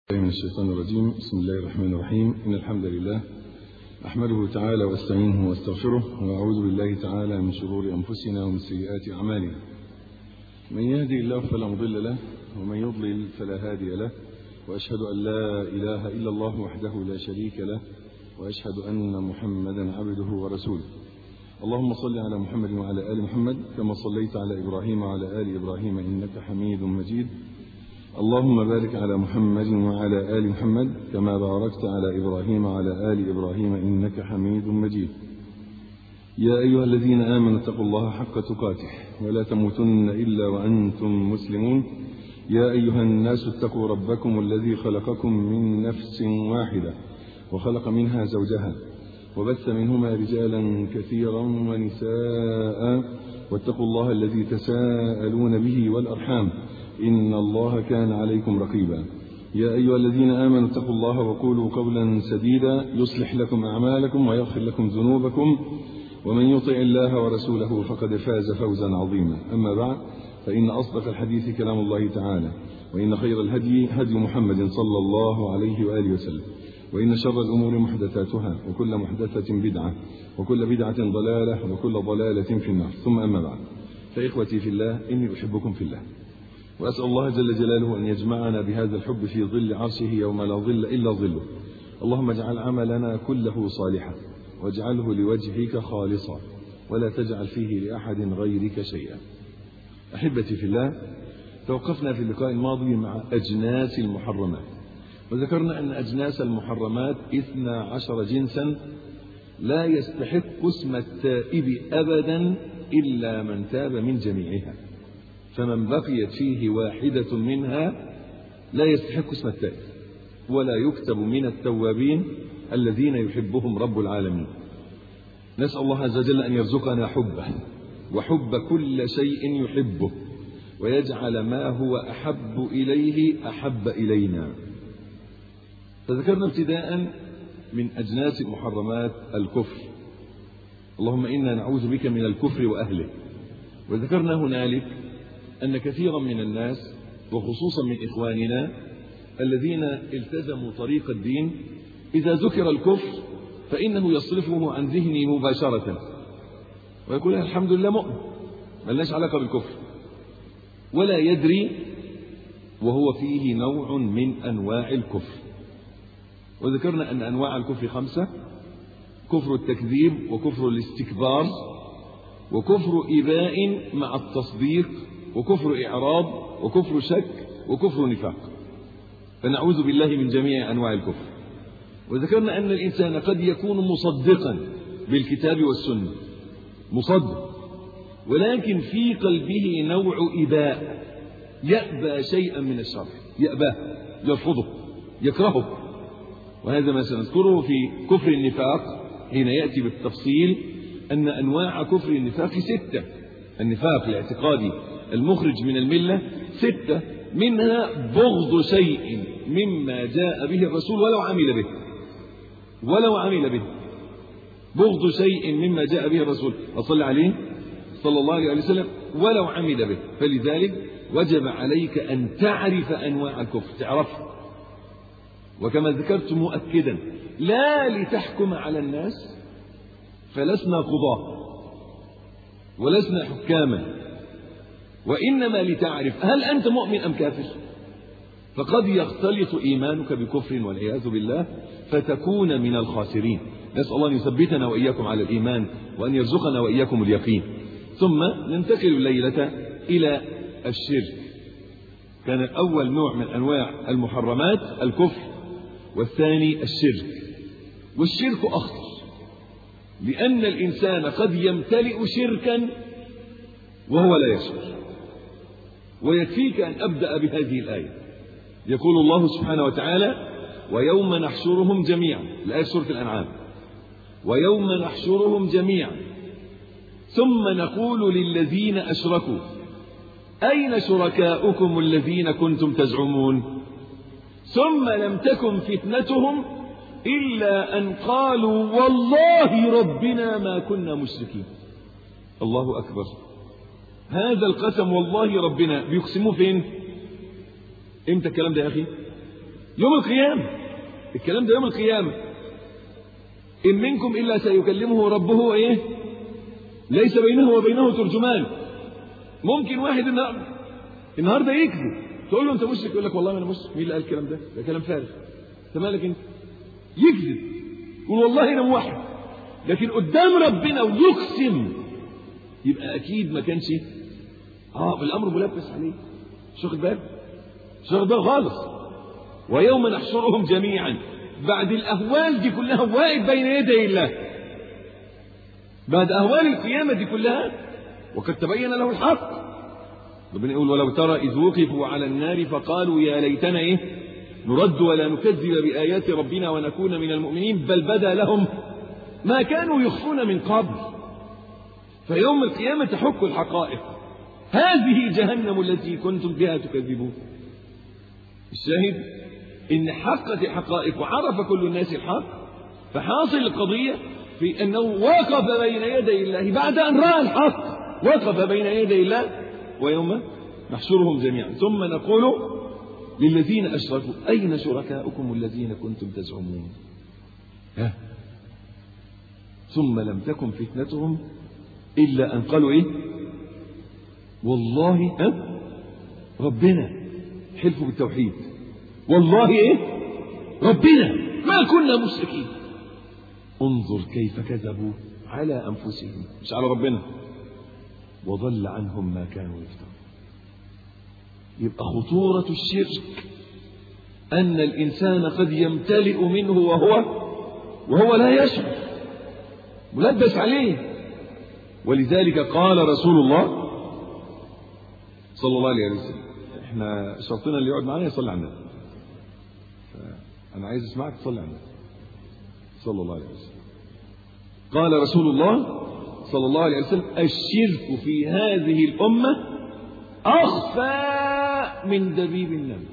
من الشيطان الرجيم بسم الله الرحمن الرحيم إن الحمد لله أحمده تعالى واستعينه واستغفره وأعوذ بالله تعالى من شرور أنفسنا ومن سيئات أعمالنا من يهدي الله فلا مضل له ومن يضلل فلا هادي له وأشهد أن لا إله إلا الله وحده لا شريك له وأشهد أن محمدا عبده ورسوله اللهم صل على محمد وعلى آل محمد كما صليت على إبراهيم وعلى آل إبراهيم إنك حميد مجيد اللهم بارك على محمد وعلى آل محمد كما باركت على إبراهيم وعلى آل إبراهيم إنك حميد مجيد يا أيها الذين آمنوا اتقوا الله حق تقاته ولا تموتن إلا وأنتم مسلمون يا أيها الناس اتقوا ربكم الذي خلقكم من نفس واحدة وخلق منها زوجها وبث منهما رجالا كثيرا ونساء واتقوا الله الذي تساءلون به والأرحام إن الله كان عليكم رقيبا يا أيها الذين آمنوا اتقوا الله وقولوا قولا سديدا يصلح لكم أعمالكم ويغفر لكم ذنوبكم ومن يطع الله ورسوله فقد فاز فوزا عظيما أما بعد فإن أصدق الحديث كلام الله تعالى وإن خير الهدي هدي محمد صلى الله عليه وآله وسلم وإن شر الأمور محدثاتها وكل محدثة بدعة وكل بدعة ضلالة وكل ضلالة في النار ثم أما بعد فإخوتي في الله إني أحبكم في الله وأسأل الله جل جلاله أن يجمعنا بهذا الحب في ظل عرشه يوم لا ظل إلا ظله اللهم اجعل عملنا كله صالحا واجعله لوجهك خالصا ولا تجعل فيه لأحد غيرك شيئا أحبتي في الله توقفنا في اللقاء الماضي مع أجناس المحرمات وذكرنا أن أجناس المحرمات إثنى عشر جنسا لا يستحق اسم التائب أبدا إلا من تاب من جميعها فمن بقيت فيه واحدة منها لا يستحق اسم التائب ولا يكتب من التوابين الذين يحبهم رب العالمين نسأل الله عز وجل أن يرزقنا حبه وحب كل شيء يحبه ويجعل ما هو أحب إليه أحب إلينا فذكرنا ابتداء من أجناس المحرمات الكفر اللهم إنا نعوذ بك من الكفر وأهله وذكرنا هنالك أن كثيرا من الناس وخصوصا من إخواننا الذين التزموا طريق الدين إذا ذكر الكفر فإنه يصرفه عن ذهنه مباشرة ويقول الحمد لله مؤمن ملناش علاقة بالكفر ولا يدري وهو فيه نوع من أنواع الكفر وذكرنا أن أنواع الكفر خمسة كفر التكذيب وكفر الاستكبار وكفر إباء مع التصديق وكفر إعراض وكفر شك وكفر نفاق فنعوذ بالله من جميع أنواع الكفر وذكرنا أن الإنسان قد يكون مصدقا بالكتاب والسنة مصدق ولكن في قلبه نوع إباء يأبى شيئا من الشرع يأباه يرفضه يكرهه وهذا ما سنذكره في كفر النفاق حين يأتي بالتفصيل أن أنواع كفر النفاق ستة النفاق الاعتقادي المخرج من الملة ستة منها بغض شيء مما جاء به الرسول ولو عمل به ولو عمل به بغض شيء مما جاء به الرسول وصلى عليه صلى الله عليه وسلم ولو عمل به فلذلك وجب عليك أن تعرف أنواع الكفر تعرفها وكما ذكرت مؤكدا لا لتحكم على الناس فلسنا قضاة ولسنا حكاما وإنما لتعرف هل أنت مؤمن أم كافر فقد يختلط إيمانك بكفر والعياذ بالله فتكون من الخاسرين نسأل الله أن يثبتنا وإياكم على الإيمان وأن يرزقنا وإياكم اليقين ثم ننتقل الليلة إلى الشرك كان أول نوع من أنواع المحرمات الكفر والثاني الشرك والشرك أخطر لأن الإنسان قد يمتلئ شركا وهو لا يشعر ويكفيك أن أبدأ بهذه الآية يقول الله سبحانه وتعالى ويوم نحشرهم جميعا الآية سورة الأنعام ويوم نحشرهم جميعا ثم نقول للذين أشركوا أين شركاؤكم الذين كنتم تزعمون ثم لم تكن فتنتهم إلا أن قالوا والله ربنا ما كنا مشركين الله أكبر هذا القسم والله ربنا بيقسموه فين امتى الكلام ده يا أخي يوم القيامة الكلام ده يوم القيامة إن منكم إلا سيكلمه ربه إيه ليس بينه وبينه ترجمان ممكن واحد النهارده النهارده يكذب تقول له انت مشرك يقول لك والله ما انا مشرك مين اللي قال الكلام ده ده كلام فارغ انت مالك انت يكذب يقول والله انا موحد لكن قدام ربنا ويقسم يبقى اكيد ما كانش اه الامر ملبس عليه مش واخد بالك مش واخد بالك خالص ويوم نحشرهم جميعا بعد الاهوال دي كلها واقف بين يدي الله بعد اهوال القيامه دي كلها وقد تبين له الحق ربنا يقول ولو ترى إذ وقفوا على النار فقالوا يا ليتنا إيه نرد ولا نكذب بآيات ربنا ونكون من المؤمنين بل بدا لهم ما كانوا يخفون من قبل فيوم القيامة تحك الحقائق هذه جهنم التي كنتم بها تكذبون الشاهد إن حقت الحقائق وعرف كل الناس الحق فحاصل القضية في أنه وقف بين يدي الله بعد أن رأى الحق وقف بين يدي الله ويوم نحشرهم جميعا ثم نقول للذين أشركوا أين شركاؤكم الذين كنتم تزعمون ها ثم لم تكن فتنتهم إلا أن قالوا إيه والله ها ربنا حلفوا بالتوحيد والله إيه ربنا ما كنا مشركين انظر كيف كذبوا على أنفسهم مش على ربنا وضل عنهم ما كانوا يفترون يبقى خطورة الشرك أن الإنسان قد يمتلئ منه وهو وهو لا يشعر ملبس عليه ولذلك قال رسول الله صلى الله عليه وسلم احنا شرطنا اللي يقعد معانا يصلي على النبي انا عايز اسمعك تصلي على النبي صلى الله عليه وسلم قال رسول الله صلى الله عليه وسلم الشرك في هذه الأمة أخفى من دبيب النمل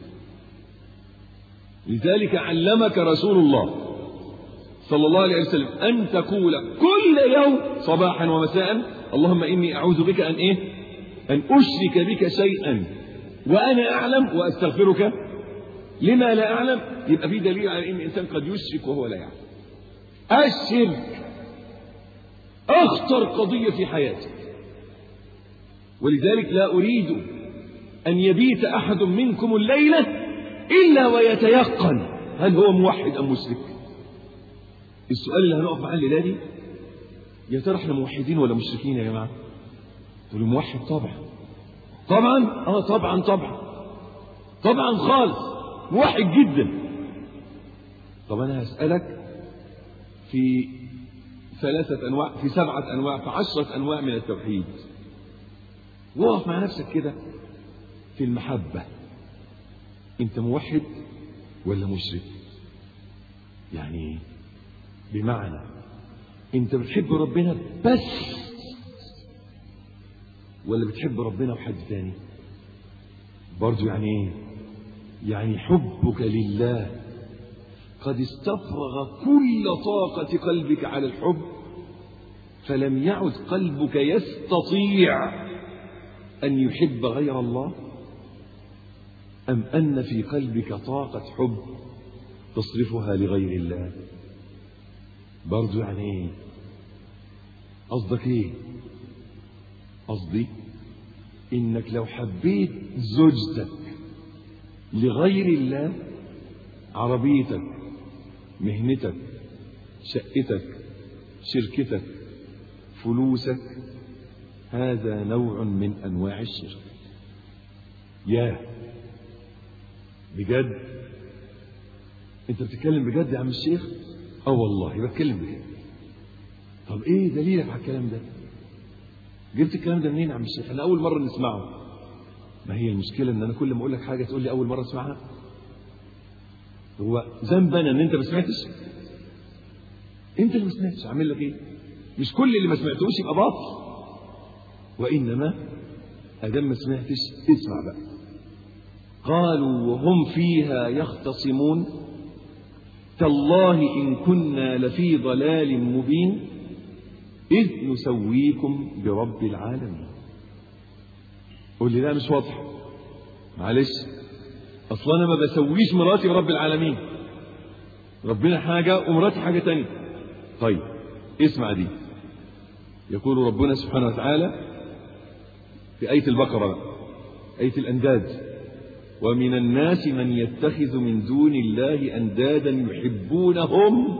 لذلك علمك رسول الله صلى الله عليه وسلم أن تقول كل يوم صباحا ومساء اللهم إني أعوذ بك أن إيه أن أشرك بك شيئا وأنا أعلم وأستغفرك لما لا أعلم يبقى في دليل على أن الإنسان قد يشرك وهو لا يعلم الشرك أخطر قضية في حياتك ولذلك لا أريد أن يبيت أحد منكم الليلة إلا ويتيقن هل هو موحد أم مشرك السؤال اللي هنقف معاه الليلة دي يا ترى احنا موحدين ولا مشركين يا جماعة تقول موحد طبعا طبعا اه طبعا طبعا طبعا خالص موحد جدا طب انا هسألك في ثلاثة أنواع في سبعة أنواع في عشرة أنواع من التوحيد وقف مع نفسك كده في المحبة أنت موحد ولا مشرك يعني بمعنى أنت بتحب ربنا بس ولا بتحب ربنا وحد تاني برضو يعني ايه يعني حبك لله قد استفرغ كل طاقة قلبك على الحب فلم يعد قلبك يستطيع أن يحب غير الله أم أن في قلبك طاقة حب تصرفها لغير الله برضو يعني ايه قصدك ايه قصدي انك لو حبيت زوجتك لغير الله عربيتك مهنتك شقتك شركتك فلوسك هذا نوع من انواع الشرك يا بجد انت بتتكلم بجد يا عم الشيخ اه والله بتكلم بجد طب ايه دليلك على الكلام ده جبت الكلام ده منين يا عم الشيخ انا اول مره نسمعه ما هي المشكله ان انا كل ما اقول لك حاجه تقول لي اول مره اسمعها هو ذنب انا ان انت ما سمعتش انت اللي ما سمعتش اعمل لك ايه مش كل اللي ما سمعتوش يبقى باطل وانما ادام ما سمعتش اسمع بقى قالوا وهم فيها يختصمون تالله ان كنا لفي ضلال مبين إذ نسويكم برب العالمين قول لي لا مش واضح معلش اصلا انا ما بسويش مراتي ورب العالمين ربنا حاجة ومراتي حاجة تانية طيب اسمع دي يقول ربنا سبحانه وتعالى في آية البقرة آية الأنداد ومن الناس من يتخذ من دون الله أندادا يحبونهم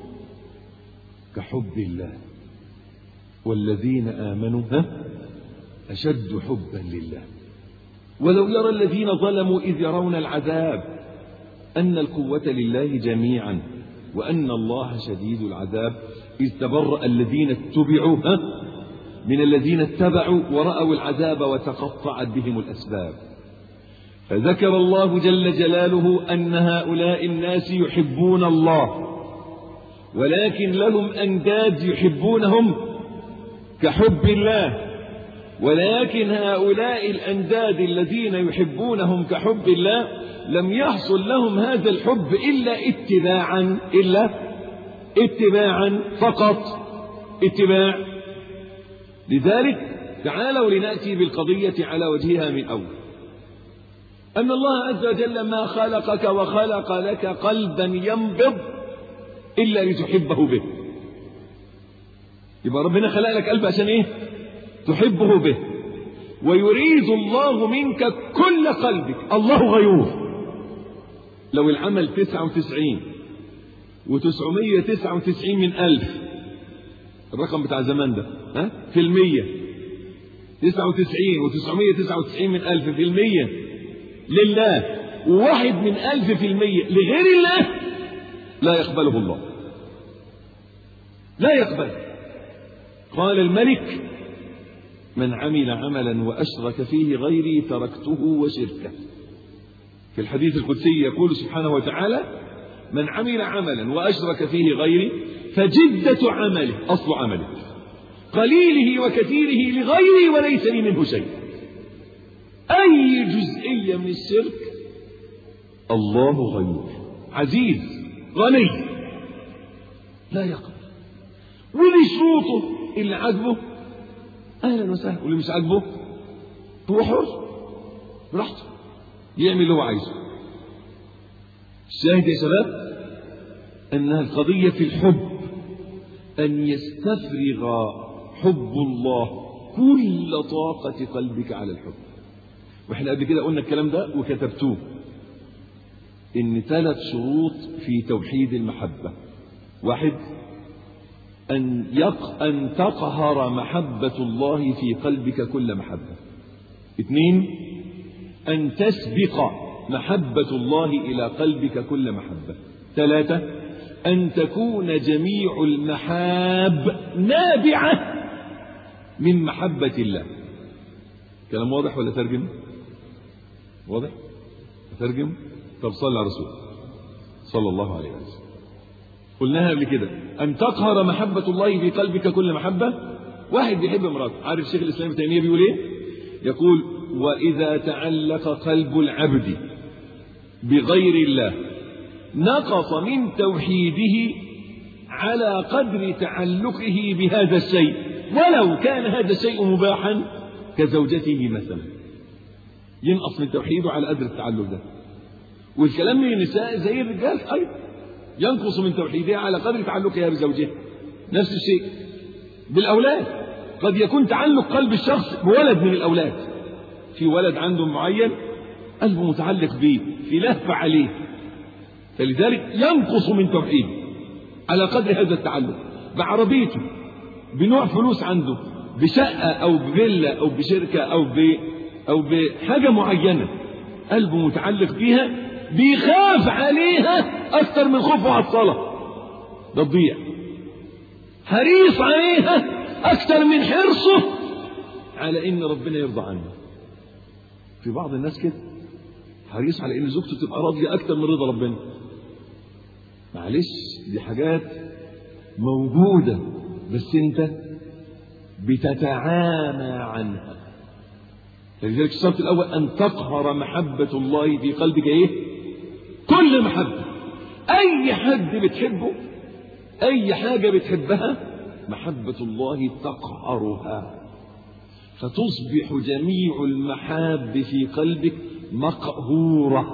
كحب الله والذين آمنوا ها أشد حبا لله ولو يرى الذين ظلموا إذ يرون العذاب أن القوة لله جميعا وأن الله شديد العذاب إذ تبرأ الذين اتبعوا ها من الذين اتبعوا ورأوا العذاب وتقطعت بهم الأسباب فذكر الله جل جلاله أن هؤلاء الناس يحبون الله ولكن لهم أنداد يحبونهم كحب الله ولكن هؤلاء الأنداد الذين يحبونهم كحب الله لم يحصل لهم هذا الحب إلا اتباعا إلا اتباعا فقط اتباع لذلك تعالوا لنأتي بالقضية على وجهها من أول أن الله عز وجل ما خلقك وخلق لك قلبا ينبض إلا لتحبه به يبقى ربنا خلق لك قلب عشان إيه تحبه به ويريد الله منك كل قلبك الله غيور لو العمل تسعة وتسعين وتسعمية تسعة وتسعين من ألف الرقم بتاع زمان ده ها في المية تسعة وتسعين وتسعمية تسعة وتسعين من ألف في المية لله وواحد من ألف في المية لغير الله لا يقبله الله لا يقبل قال الملك من عمل عملا وأشرك فيه غيري تركته وشركه في الحديث القدسي يقول سبحانه وتعالى من عمل عملا وأشرك فيه غيري فجدة عمله أصل عمله قليله وكثيره لغيري وليس لي منه شيء أي جزئية من الشرك الله غيور عزيز غني لا يقبل ولي شروطه اللي عجبه أهلا وسهلا واللي مش عاجبه هو حر براحته يعمل اللي هو عايزه الشاهد يا شباب أنها القضية في الحب أن يستفرغ حب الله كل طاقة قلبك على الحب واحنا قبل كده قلنا الكلام ده وكتبتوه ان ثلاث شروط في توحيد المحبة واحد أن, يق... أن تقهر محبة الله في قلبك كل محبة اثنين أن تسبق محبة الله إلى قلبك كل محبة ثلاثة أن تكون جميع المحاب نابعة من محبة الله كلام واضح ولا ترجم واضح ترجم طب صلى على الرسول صلى الله عليه وسلم قلناها قبل كده أن تقهر محبة الله في قلبك كل محبة واحد بيحب مراته عارف شيخ الإسلام ابن تيمية بيقول إيه يقول وإذا تعلق قلب العبد بغير الله نقص من توحيده على قدر تعلقه بهذا الشيء ولو كان هذا الشيء مباحا كزوجته مثلا ينقص من توحيده على قدر التعلق ده والكلام من النساء زي الرجال أيضا ينقص من توحيدها على قدر تعلقها بزوجها نفس الشيء بالأولاد قد يكون تعلق قلب الشخص بولد من الأولاد في ولد عنده معين قلبه متعلق به في لهفة عليه فلذلك ينقص من توحيده على قدر هذا التعلق بعربيته بنوع فلوس عنده بشقة أو بفيلا أو بشركة أو ب أو بحاجة معينة قلبه متعلق بيها بيخاف عليها أكثر من خوفه على الصلاة ده تضيع حريص عليها أكثر من حرصه على إن ربنا يرضى عنه في بعض الناس كده حريص على إن زوجته تبقى راضية أكثر من رضا ربنا معلش دي حاجات موجودة بس أنت بتتعامى عنها فلذلك الشرط الأول أن تقهر محبة الله في قلبك إيه؟ كل محبة أي حد بتحبه أي حاجة بتحبها محبة الله تقهرها فتصبح جميع المحاب في قلبك مقهورة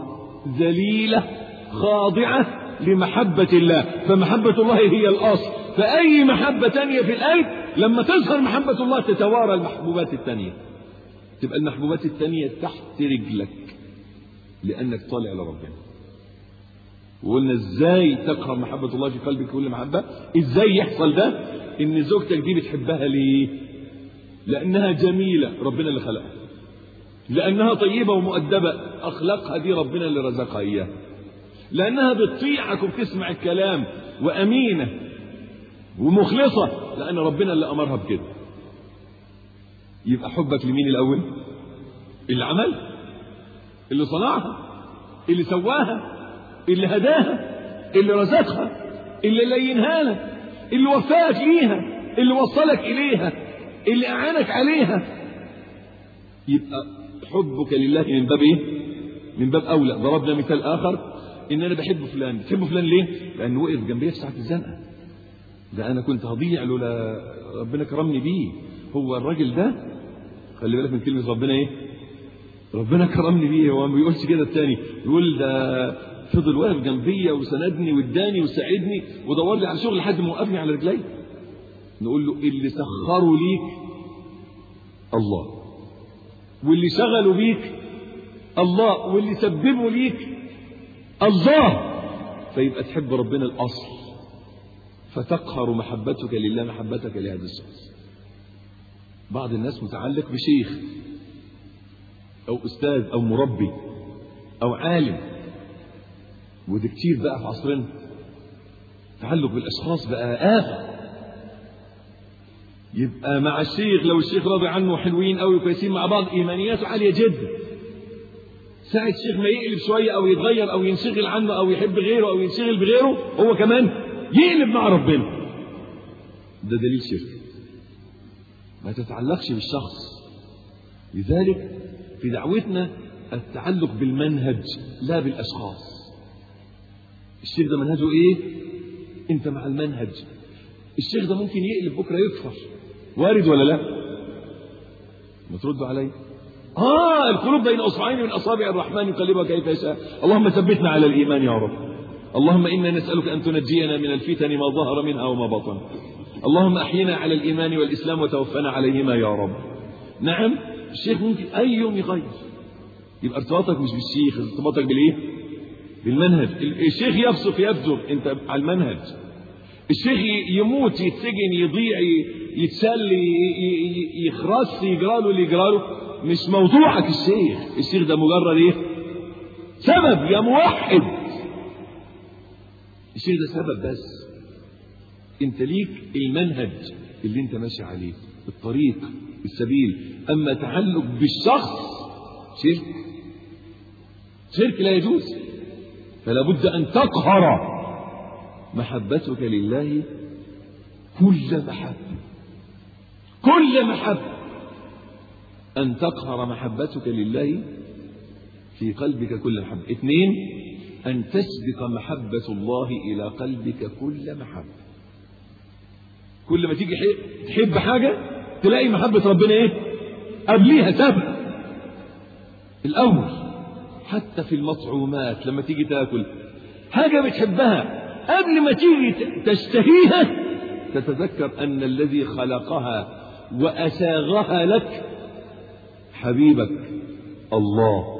ذليلة خاضعة لمحبة الله فمحبة الله هي الأصل فأي محبة تانية في القلب لما تظهر محبة الله تتوارى المحبوبات التانية تبقى المحبوبات التانية تحت رجلك لأنك طالع لربنا وقلنا ازاي تقهر محبة الله في قلبك كل محبة ازاي يحصل ده ان زوجتك دي بتحبها ليه لانها جميلة ربنا اللي خلقها لانها طيبة ومؤدبة اخلاقها دي ربنا اللي رزقها اياها لانها بتطيعك وبتسمع الكلام وامينة ومخلصة لان ربنا اللي امرها بكده يبقى حبك لمين الاول اللي عمل اللي صنعها اللي سواها اللي هداها اللي رزقها اللي لينها لك اللي وفاك ليها اللي وصلك إليها اللي أعانك عليها يبقى حبك لله من باب إيه؟ من باب أولى ضربنا مثال آخر إن أنا بحب فلان بتحب فلان ليه؟ لأنه وقف جنبي في ساعة الزنقة ده أنا كنت هضيع لولا ربنا كرمني بيه هو الراجل ده خلي بالك من كلمة ربنا إيه؟ ربنا كرمني بيه هو ما بيقولش كده التاني يقول ده فضل واقف جنبيا وسندني واداني وساعدني ودور لي على شغل لحد ما وقفني على رجلي نقول له اللي سخروا ليك الله واللي شغلوا بيك الله واللي سببوا ليك الله فيبقى تحب ربنا الاصل فتقهر محبتك لله محبتك لهذا الشخص بعض الناس متعلق بشيخ او استاذ او مربي او عالم وده كتير بقى في عصرنا تعلق بالاشخاص بقى آفة يبقى مع الشيخ لو الشيخ راضي عنه حلوين قوي وكويسين مع بعض ايمانياته عاليه جدا ساعة الشيخ ما يقلب شوية أو يتغير أو ينشغل عنه أو يحب غيره أو ينشغل بغيره هو كمان يقلب مع ربنا ده دليل شرك ما تتعلقش بالشخص لذلك في دعوتنا التعلق بالمنهج لا بالأشخاص الشيخ ده منهجه ايه انت مع المنهج الشيخ ده ممكن يقلب بكره يكفر وارد ولا لا ما تردوا علي اه القلوب بين اصبعين من اصابع الرحمن يقلبها كيف يشاء اللهم ثبتنا على الايمان يا رب اللهم انا نسالك ان تنجينا من الفتن ما ظهر منها وما بطن اللهم احينا على الايمان والاسلام وتوفنا عليهما يا رب نعم الشيخ ممكن اي يوم يغير يبقى ارتباطك مش بالشيخ ارتباطك بالايه بالمنهج الشيخ يفسق يفجر انت على المنهج الشيخ يموت يتسجن يضيع يتسل يخرس يجرى له اللي يجرى له مش موضوعك الشيخ الشيخ ده مجرد ايه سبب يا موحد الشيخ ده سبب بس انت ليك المنهج اللي انت ماشي عليه الطريق السبيل اما تعلق بالشخص شرك شرك لا يجوز فلا بد أن تقهر محبتك لله كل محبة كل محبة أن تقهر محبتك لله في قلبك كل محبة اثنين أن تسبق محبة الله إلى قلبك كل محبة كل ما تيجي تحب حاجة تلاقي محبة ربنا ايه قبليها سبق الأول حتى في المطعومات لما تيجي تاكل حاجة بتحبها قبل ما تيجي تشتهيها تتذكر أن الذي خلقها وأساغها لك حبيبك الله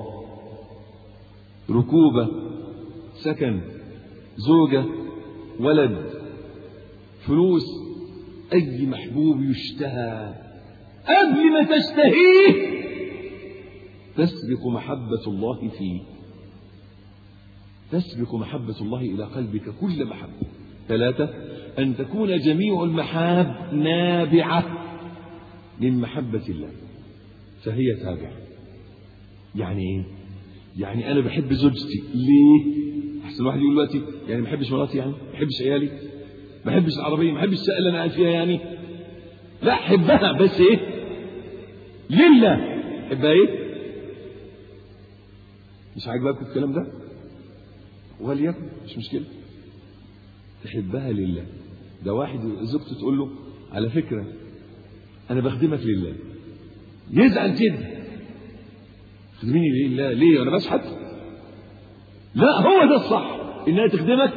ركوبة سكن زوجة ولد فلوس أي محبوب يشتهى قبل ما تشتهيه تسبق محبة الله فيه تسبق محبة الله إلى قلبك كل محبة ثلاثة أن تكون جميع المحاب نابعة من محبة الله فهي تابعة يعني إيه؟ يعني أنا بحب زوجتي ليه؟ أحسن واحد يقول دلوقتي يعني ما بحبش مراتي يعني ما بحبش عيالي ما بحبش العربية ما بحبش الشقة اللي أنا قاعد فيها يعني لا حبها بس إيه؟ لله حبها إيه؟ مش عاجبكم الكلام ده وليكن مش مشكلة تحبها لله ده واحد زوجته تقول له على فكرة أنا بخدمك لله يزعل جدا خدميني لله ليه أنا بشحت لا هو ده الصح انها تخدمك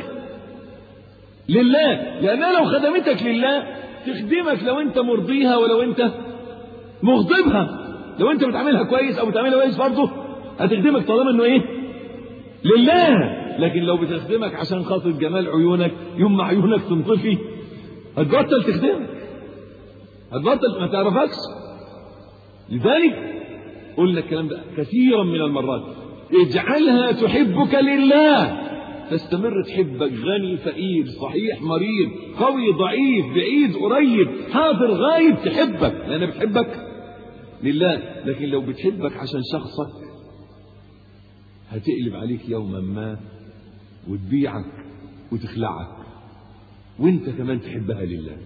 لله لانها لو خدمتك لله تخدمك لو انت مرضيها ولو انت مغضبها لو انت بتعملها كويس او بتعملها كويس برضه هتخدمك طالما انه ايه لله لكن لو بتخدمك عشان خاطر جمال عيونك يوم ما عيونك تنطفي هتبطل تخدمك هتبطل ما تعرفكش لذلك قلنا الكلام ده كثيرا من المرات اجعلها تحبك لله تستمر تحبك غني فقير صحيح مريض قوي ضعيف بعيد قريب حاضر غايب تحبك لأنها بتحبك لله لكن لو بتحبك عشان شخصك هتقلب عليك يوما ما وتبيعك وتخلعك وانت كمان تحبها لله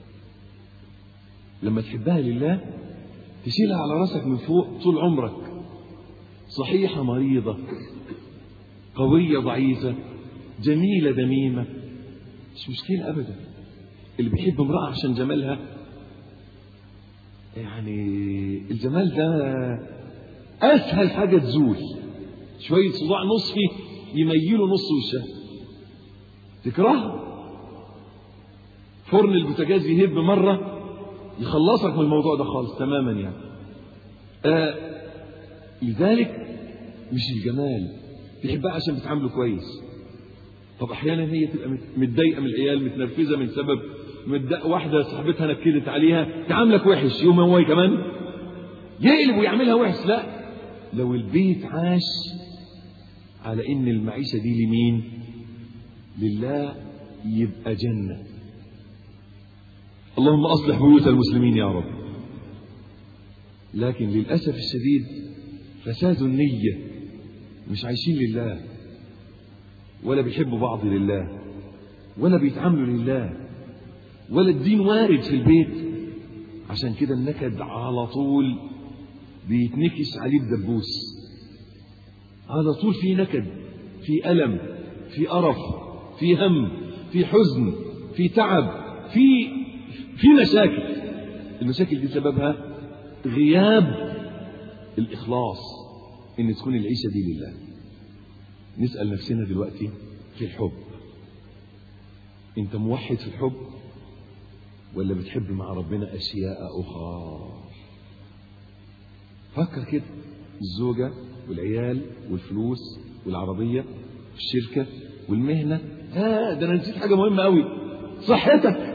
لما تحبها لله تشيلها على راسك من فوق طول عمرك صحيحة مريضة قوية ضعيفة جميلة دميمة مش مشكلة أبدا اللي بيحب امرأة عشان جمالها يعني الجمال ده أسهل حاجة تزول شوية صداع نصفي يميلوا نص وشها تكرهها فرن البوتاجاز يهب مرة يخلصك من الموضوع ده خالص تماما يعني آه لذلك مش الجمال تحبها عشان بتعامله كويس طب احيانا هي تبقى متضايقه من العيال متنرفزه من سبب متضايق واحده صاحبتها نكدت عليها تعاملك وحش يوم هو كمان يقلب ويعملها وحش لا لو البيت عاش على ان المعيشه دي لمين لله يبقى جنه اللهم اصلح بيوت المسلمين يا رب لكن للاسف الشديد فساد النيه مش عايشين لله ولا بيحبوا بعض لله ولا بيتعاملوا لله ولا الدين وارد في البيت عشان كده النكد على طول بيتنكس عليه بدبوس على طول في نكد في ألم في قرف في هم في حزن في تعب في في مشاكل المشاكل دي سببها غياب الإخلاص إن تكون العيشة دي لله نسأل نفسنا دلوقتي في الحب أنت موحد في الحب ولا بتحب مع ربنا أشياء أخرى فكر كده الزوجة والعيال والفلوس والعربية والشركة والمهنة ها ده أنا نسيت حاجة مهمة قوي صحتك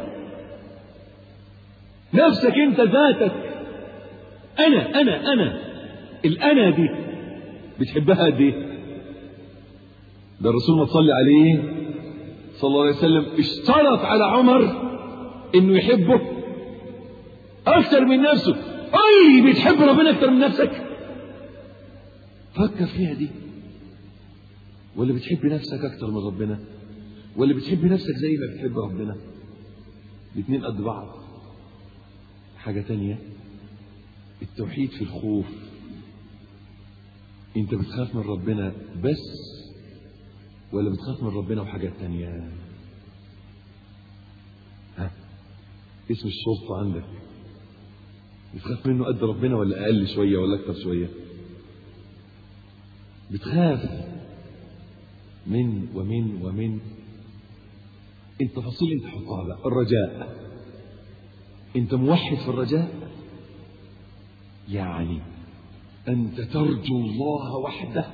نفسك أنت ذاتك أنا أنا أنا الأنا دي بتحبها قد إيه؟ ده الرسول ما تصلي عليه صلى الله عليه وسلم اشترط على عمر انه يحبه اكثر من نفسه قل لي بتحب ربنا اكثر من نفسك فكر فيها دي ولا بتحب نفسك اكثر من ربنا ولا بتحب نفسك زي ما بتحب ربنا الاثنين قد بعض حاجة تانية التوحيد في الخوف انت بتخاف من ربنا بس ولا بتخاف من ربنا وحاجات تانية ها اسم الشرطة عندك بتخاف منه قد ربنا ولا أقل شوية ولا أكتر شوية بتخاف من ومن ومن التفاصيل انت حطها بقى الرجاء انت موحد في الرجاء يعني انت ترجو الله وحده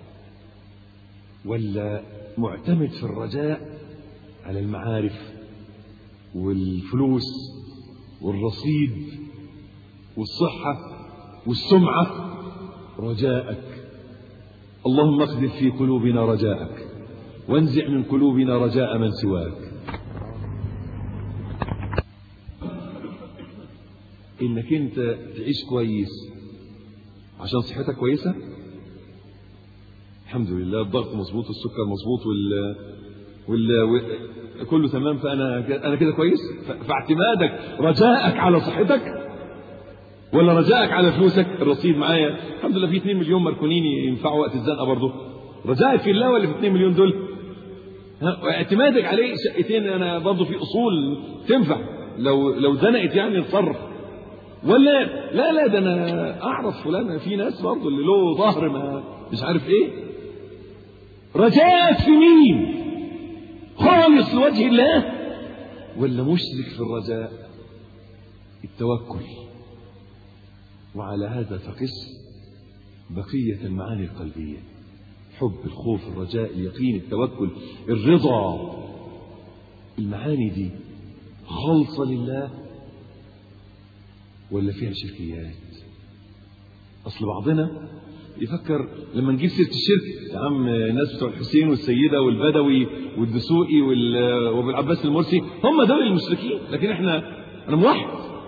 ولا معتمد في الرجاء على المعارف والفلوس والرصيد والصحة والسمعة رجاءك اللهم اقذف في قلوبنا رجاءك وانزع من قلوبنا رجاء من سواك انك انت تعيش كويس عشان صحتك كويسه الحمد لله الضغط مظبوط السكر مظبوط وال وال و... كله تمام فانا انا كده كويس فاعتمادك رجائك على صحتك ولا رجائك على فلوسك الرصيد معايا الحمد لله في 2 مليون مركونين ينفعوا وقت الزنقه برضه رجائك في الله ولا في 2 مليون دول ها اعتمادك عليه شقتين انا برضه في اصول تنفع لو لو زنقت يعني نتصرف ولا لا لا ده انا اعرف فلان في ناس برضه اللي له ظهر ما مش عارف ايه رجاءك في مين خالص لوجه الله ولا مشرك في الرجاء التوكل وعلى هذا فقس بقية المعاني القلبية حب الخوف الرجاء اليقين التوكل الرضا المعاني دي خالصة لله ولا فيها شركيات أصل بعضنا يفكر لما نجيب سيرة الشرك يا عم الناس بتوع الحسين والسيدة والبدوي والدسوقي وابو العباس المرسي هم دول المشركين لكن احنا انا موحد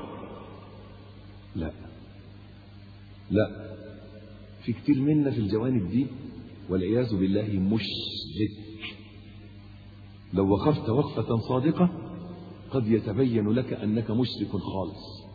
لا لا في كتير منا في الجوانب دي والعياذ بالله مشرك لو وقفت وقفة صادقة قد يتبين لك أنك مشرك خالص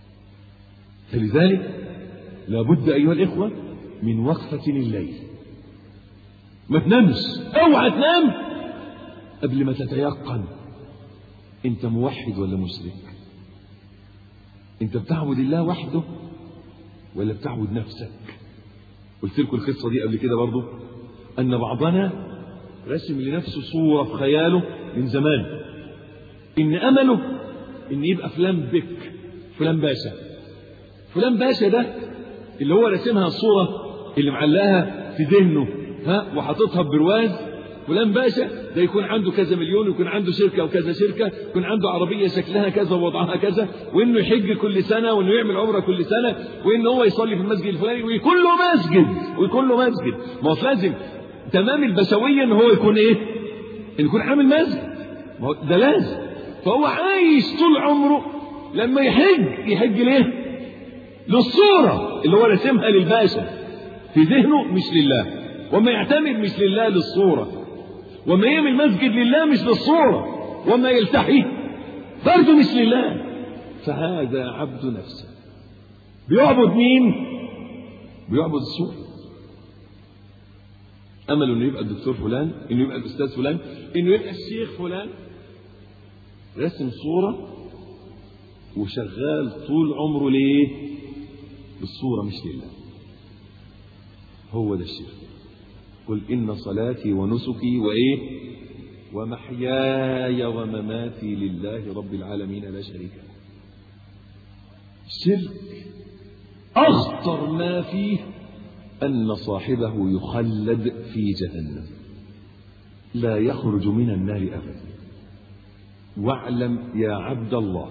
فلذلك لابد أيها الإخوة من وقفة الليل ما تنامش اوعى تنام قبل ما تتيقن انت موحد ولا مشرك انت بتعبد الله وحده ولا بتعبد نفسك قلت لكم القصة دي قبل كده برضو أن بعضنا رسم لنفسه صورة في خياله من زمان إن أمله إن يبقى فلان بك فلان باشا فلان باشا ده اللي هو رسمها الصورة اللي معلقها في ذهنه ها وحاططها ببرواز فلان باشا ده يكون عنده كذا مليون ويكون عنده شركة وكذا شركة يكون عنده عربية شكلها كذا ووضعها كذا وإنه يحج كل سنة وإنه يعمل عمرة كل سنة وإن هو يصلي في المسجد الفلاني ويكون له مسجد ويكون له مسجد ما هو لازم تمام البشوية إن هو يكون إيه؟ إن يكون عامل مسجد ما هو ده لازم فهو عايش طول عمره لما يحج يحج ليه؟ للصورة اللي هو رسمها للباشا في ذهنه مش لله وما يعتمد مش لله للصورة وما يعمل مسجد لله مش للصورة وما يلتحي برضه مش لله فهذا عبد نفسه بيعبد مين بيعبد الصورة أمله إنه يبقى الدكتور فلان إنه يبقى الأستاذ فلان إنه يبقى الشيخ فلان رسم صورة وشغال طول عمره ليه بالصورة مش لله هو ده الشرك قل إن صلاتي ونسكي وإيه ومحياي ومماتي لله رب العالمين لا شريك له الشرك أخطر ما فيه أن صاحبه يخلد في جهنم لا يخرج من النار أبدا واعلم يا عبد الله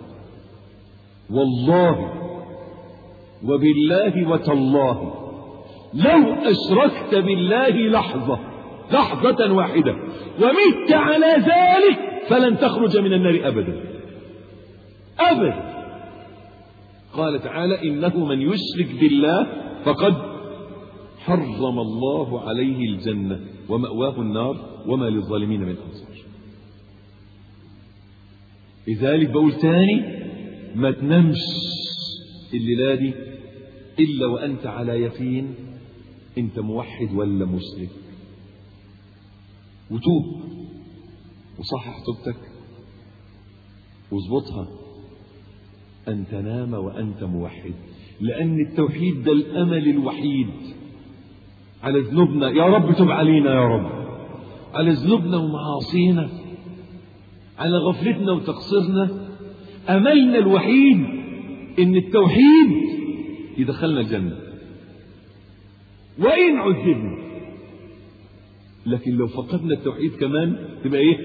والله وبالله وتالله لو أشركت بالله لحظة لحظة واحدة ومت على ذلك فلن تخرج من النار أبدا أبدا قال تعالى إنه من يشرك بالله فقد حرم الله عليه الجنة ومأواه النار وما للظالمين من أنصار لذلك بقول تاني ما تنامش الليلة دي إلا وأنت على يقين أنت موحد ولا مشرك وتوب وصحح توبتك واظبطها أن تنام وأنت موحد لأن التوحيد ده الأمل الوحيد على ذنوبنا يا رب تب علينا يا رب على ذنوبنا ومعاصينا على غفلتنا وتقصيرنا أملنا الوحيد إن التوحيد يدخلنا الجنة وإن عذبنا لكن لو فقدنا التوحيد كمان تبقى إيه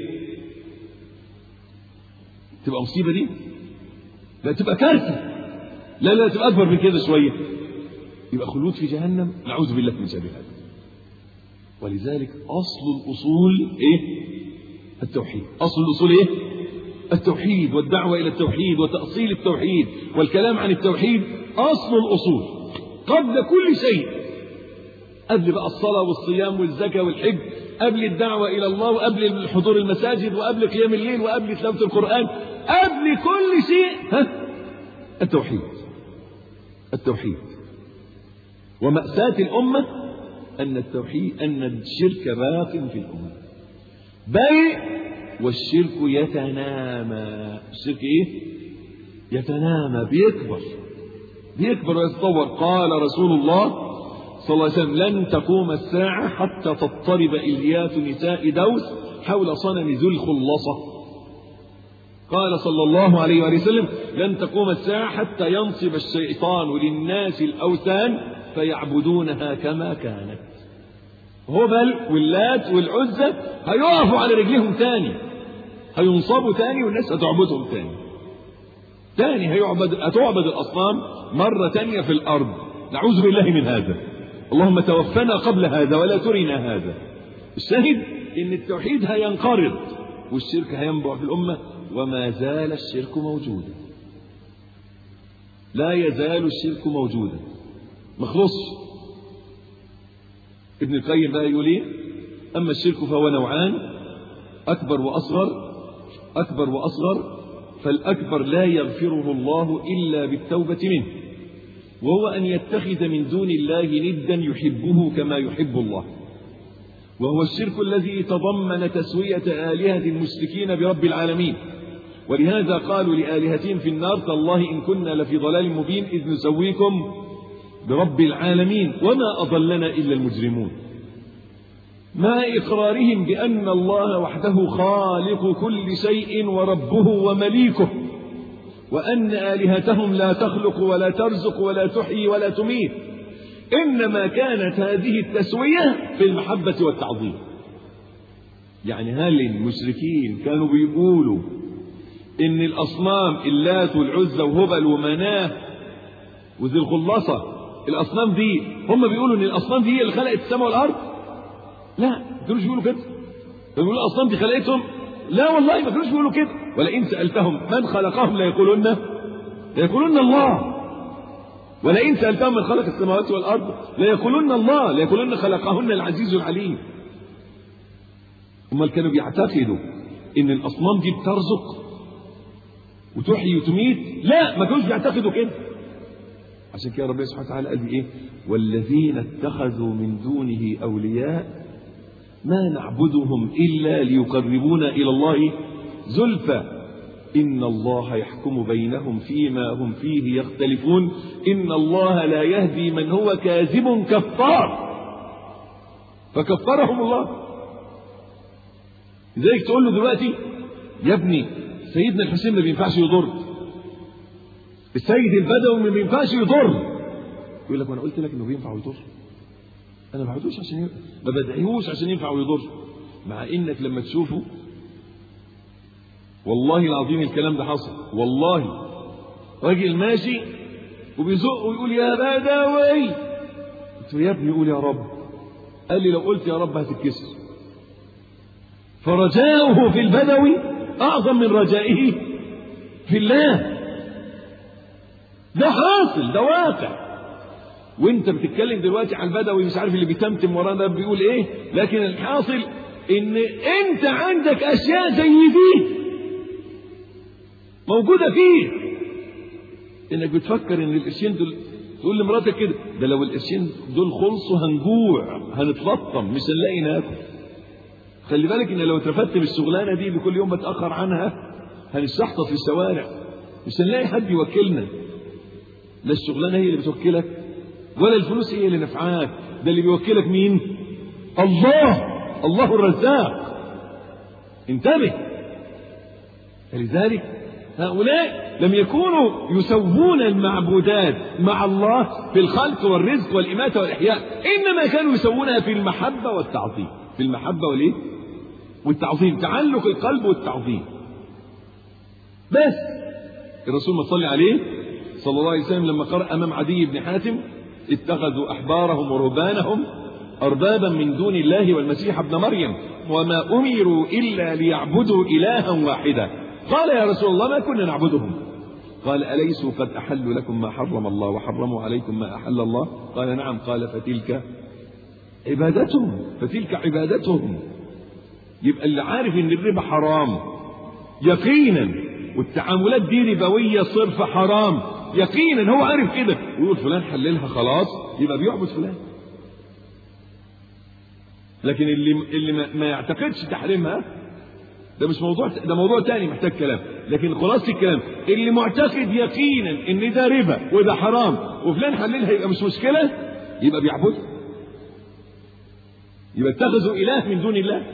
تبقى مصيبة دي لا تبقى كارثة لا لا تبقى أكبر من كده شوية يبقى خلود في جهنم نعوذ بالله من شر هذا ولذلك أصل الأصول إيه التوحيد أصل الأصول إيه التوحيد والدعوة إلى التوحيد وتأصيل التوحيد والكلام عن التوحيد أصل الأصول قبل كل شيء قبل بقى الصلاة والصيام والزكاة والحج قبل الدعوة إلى الله وقبل حضور المساجد وقبل قيام الليل وقبل تلاوة القرآن قبل كل شيء ها التوحيد التوحيد ومأساة الأمة أن التوحيد أن الشرك باق في الأمة بل والشرك يتنامى الشرك إيه يتنامى بيكبر بيكبر ويتطور قال رسول الله صلى الله عليه وسلم لن تقوم الساعة حتى تضطرب إليات نساء دوس حول صنم ذو الخلصة قال صلى الله عليه وآله وسلم لن تقوم الساعة حتى ينصب الشيطان للناس الأوثان فيعبدونها كما كانت هبل واللات والعزة هيقفوا على رجليهم تاني هينصبوا تاني والناس هتعبدهم تاني تاني هيعبد هتعبد الأصنام مرة تانية في الأرض نعوذ بالله من هذا اللهم توفنا قبل هذا ولا ترنا هذا الشاهد ان التوحيد هينقرض والشرك هينبع في الأمة وما زال الشرك موجودا لا يزال الشرك موجودا مخلصش ابن القيم بقى يقول ايه اما الشرك فهو نوعان اكبر واصغر اكبر واصغر فالاكبر لا يغفره الله الا بالتوبه منه وهو ان يتخذ من دون الله ندا يحبه كما يحب الله وهو الشرك الذي تضمن تسويه الهه المشركين برب العالمين ولهذا قالوا لآلهتهم في النار تالله إن كنا لفي ضلال مبين إذ نسويكم برب العالمين وما أضلنا إلا المجرمون مع إقرارهم بأن الله وحده خالق كل شيء وربه ومليكه وأن آلهتهم لا تخلق ولا ترزق ولا تحيي ولا تميت إنما كانت هذه التسوية في المحبة والتعظيم يعني هل المشركين كانوا بيقولوا إن الأصنام اللات والعزى وهبل ومناه وذي الخلصة الأصنام دي هم بيقولوا إن الأصنام دي هي اللي خلقت السماء والأرض لا ما كانوش بيقولوا كده بيقولوا الأصنام دي خلقتهم لا والله ما كانوش بيقولوا كده ولئن سألتهم من خلقهم ليقولون ليقولون الله ولئن سألتهم من خلق السماوات والأرض ليقولون الله ليقولون خلقهن العزيز العليم هم كانوا بيعتقدوا إن الأصنام دي بترزق وتحيي وتميت لا ما كانوش بيعتقدوا كده عشان كده ربنا سبحانه وتعالى قال ايه والذين اتخذوا من دونه اولياء ما نعبدهم الا ليقربونا الى الله زلفى ان الله يحكم بينهم فيما هم فيه يختلفون ان الله لا يهدي من هو كاذب كفار فكفرهم الله لذلك تقول له دلوقتي يا ابني سيدنا الحسين ما بينفعش يضر السيد البدوي ما بينفعش يضر يقول لك وانا قلت لك انه بينفع ويضر انا ما بعدوش عشان ي... ما بدعيهوش عشان ينفع ويضر مع انك لما تشوفه والله العظيم الكلام ده حصل والله راجل ماشي وبيزق ويقول يا بدوي قلت له يا ابني قول يا رب قال لي لو قلت يا رب هتتكسر فرجاؤه في البدوي أعظم من رجائه في الله ده حاصل ده واقع وانت بتتكلم دلوقتي عن البدوي مش عارف اللي بيتمتم وراه ده بيقول ايه لكن الحاصل ان انت عندك اشياء زي دي موجوده فيه انك بتفكر ان القرشين دول تقول لمراتك كده ده لو القرشين دول خلصوا هنجوع هنتلطم مش هنلاقي ناكل خلي بالك ان لو اترفدت بالشغلانه دي اللي كل يوم بتاخر عنها هنستحطط في الشوارع مش هنلاقي حد يوكلنا لا الشغلانه هي اللي بتوكلك ولا الفلوس هي اللي نفعاك ده اللي بيوكلك مين الله الله الرزاق انتبه فلذلك هؤلاء لم يكونوا يسوون المعبودات مع الله في الخلق والرزق والإماتة والإحياء إنما كانوا يسوونها في المحبة والتعظيم في المحبة والإيه؟ والتعظيم تعلق القلب والتعظيم بس الرسول ما صلي عليه صلى الله عليه وسلم لما قرأ أمام عدي بن حاتم اتخذوا أحبارهم ورهبانهم أربابا من دون الله والمسيح ابن مريم وما أمروا إلا ليعبدوا إلها واحدا قال يا رسول الله ما كنا نعبدهم قال أليسوا قد أحلوا لكم ما حرم الله وحرموا عليكم ما أحل الله قال نعم قال فتلك عبادتهم فتلك عبادتهم يبقى اللي عارف ان الربا حرام يقينا والتعاملات دي ربويه صرف حرام يقينا هو عارف كده ويقول فلان حللها خلاص يبقى بيعبد فلان لكن اللي اللي ما, ما يعتقدش تحريمها ده مش موضوع ده موضوع تاني محتاج كلام لكن خلاصه الكلام اللي معتقد يقينا ان ده ربا وده حرام وفلان حللها يبقى مش مشكله يبقى بيعبدها يبقى اتخذوا إله من دون الله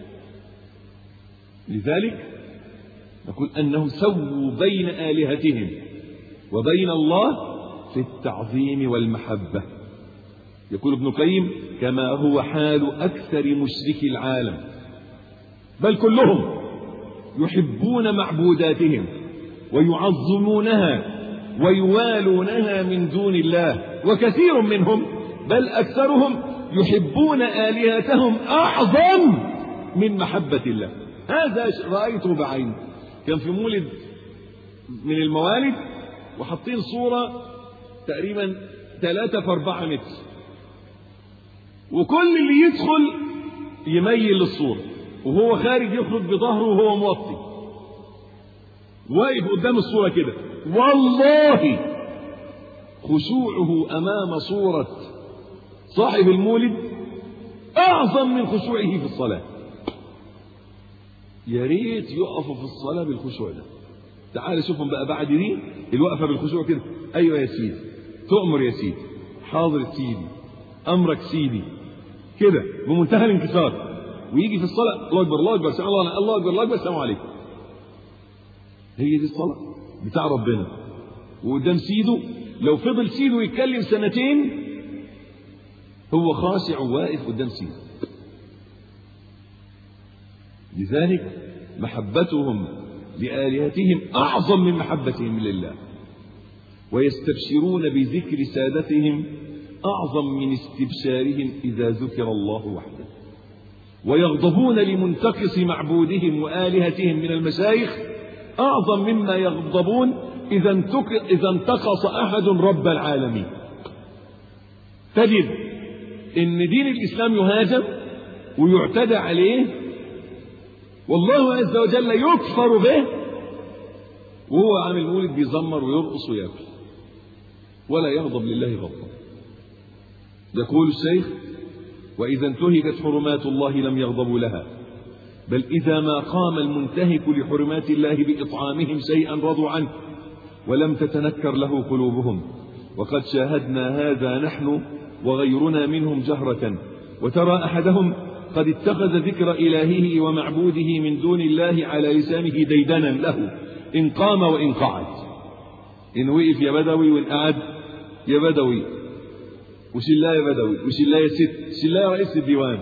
لذلك نقول أنهم سووا بين آلهتهم وبين الله في التعظيم والمحبة يقول ابن القيم كما هو حال أكثر مشركي العالم بل كلهم يحبون معبوداتهم ويعظمونها ويوالونها من دون الله وكثير منهم بل أكثرهم يحبون آلهتهم أعظم من محبة الله هذا رأيته بعيني كان في مولد من الموالد وحاطين صورة تقريبا ثلاثة في أربعة متر وكل اللي يدخل يميل للصورة وهو خارج يخرج بظهره وهو موطي واقف قدام الصورة كده والله خشوعه أمام صورة صاحب المولد أعظم من خشوعه في الصلاة يا ريت يقفوا في الصلاة بالخشوع ده تعال شوفهم بقى بعد دي الوقفة بالخشوع كده أيوة يا سيدي تؤمر يا سيدي حاضر سيدي أمرك سيدي كده بمنتهى الانكسار ويجي في الصلاة الله أكبر الله أكبر سلام الله الله أكبر الله أكبر السلام عليكم هي دي الصلاة بتاع ربنا وقدام سيده لو فضل سيده يتكلم سنتين هو خاشع واقف قدام سيده لذلك محبتهم لآلهتهم أعظم من محبتهم لله ويستبشرون بذكر سادتهم أعظم من استبشارهم إذا ذكر الله وحده ويغضبون لمنتقص معبودهم وآلهتهم من المشايخ أعظم مما يغضبون إذا إذا انتقص أحد رب العالمين تجد إن دين الإسلام يهاجم ويعتدى عليه والله عز وجل يكفر به وهو عامل مولد بيزمر ويرقص وياكل ولا يغضب لله غضبا يقول الشيخ وإذا انتهكت حرمات الله لم يغضبوا لها بل إذا ما قام المنتهك لحرمات الله بإطعامهم شيئا رضوا عنه ولم تتنكر له قلوبهم وقد شاهدنا هذا نحن وغيرنا منهم جهرة وترى أحدهم قد اتخذ ذكر إلهه ومعبوده من دون الله على لسانه ديدنا له إن قام وإن قعد إن وقف يا بدوي وإن قعد يا بدوي وش الله يا بدوي وش الله يا ست وش الله يا رئيس الديوان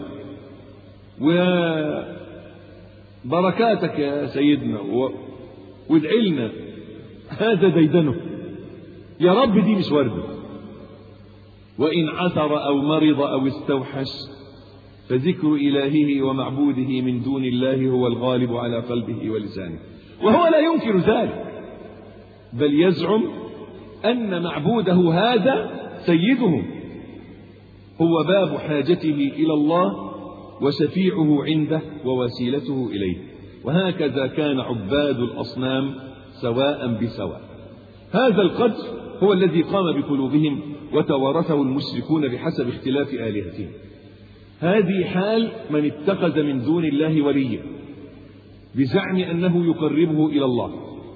ويا بركاتك يا سيدنا و... وادعي لنا هذا ديدنه يا رب دي مش ورده وإن عثر أو مرض أو استوحش فذكر إلهه ومعبوده من دون الله هو الغالب على قلبه ولسانه وهو لا ينكر ذلك بل يزعم أن معبوده هذا سيده هو باب حاجته إلى الله وشفيعه عنده ووسيلته إليه وهكذا كان عباد الأصنام سواء بسواء هذا القدر هو الذي قام بقلوبهم وتوارثه المشركون بحسب اختلاف آلهتهم هذه حال من اتخذ من دون الله وليا بزعم أنه يقربه إلى الله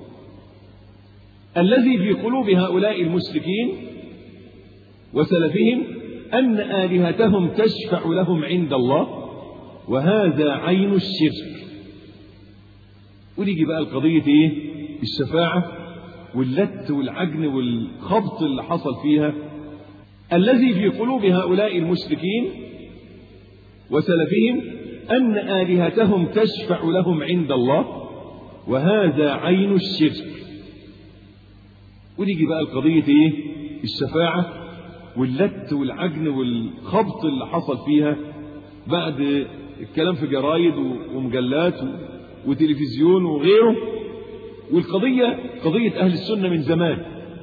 الذي في قلوب هؤلاء المشركين وسلفهم أن آلهتهم تشفع لهم عند الله وهذا عين الشرك ونيجي بقى القضية ايه الشفاعة واللت والعجن والخبط اللي حصل فيها الذي في قلوب هؤلاء المشركين وسلفهم أن آلهتهم تشفع لهم عند الله وهذا عين الشرك ونيجي بقى القضية ايه الشفاعة واللت والعجن والخبط اللي حصل فيها بعد الكلام في جرايد ومجلات وتلفزيون وغيره والقضية قضية أهل السنة من زمان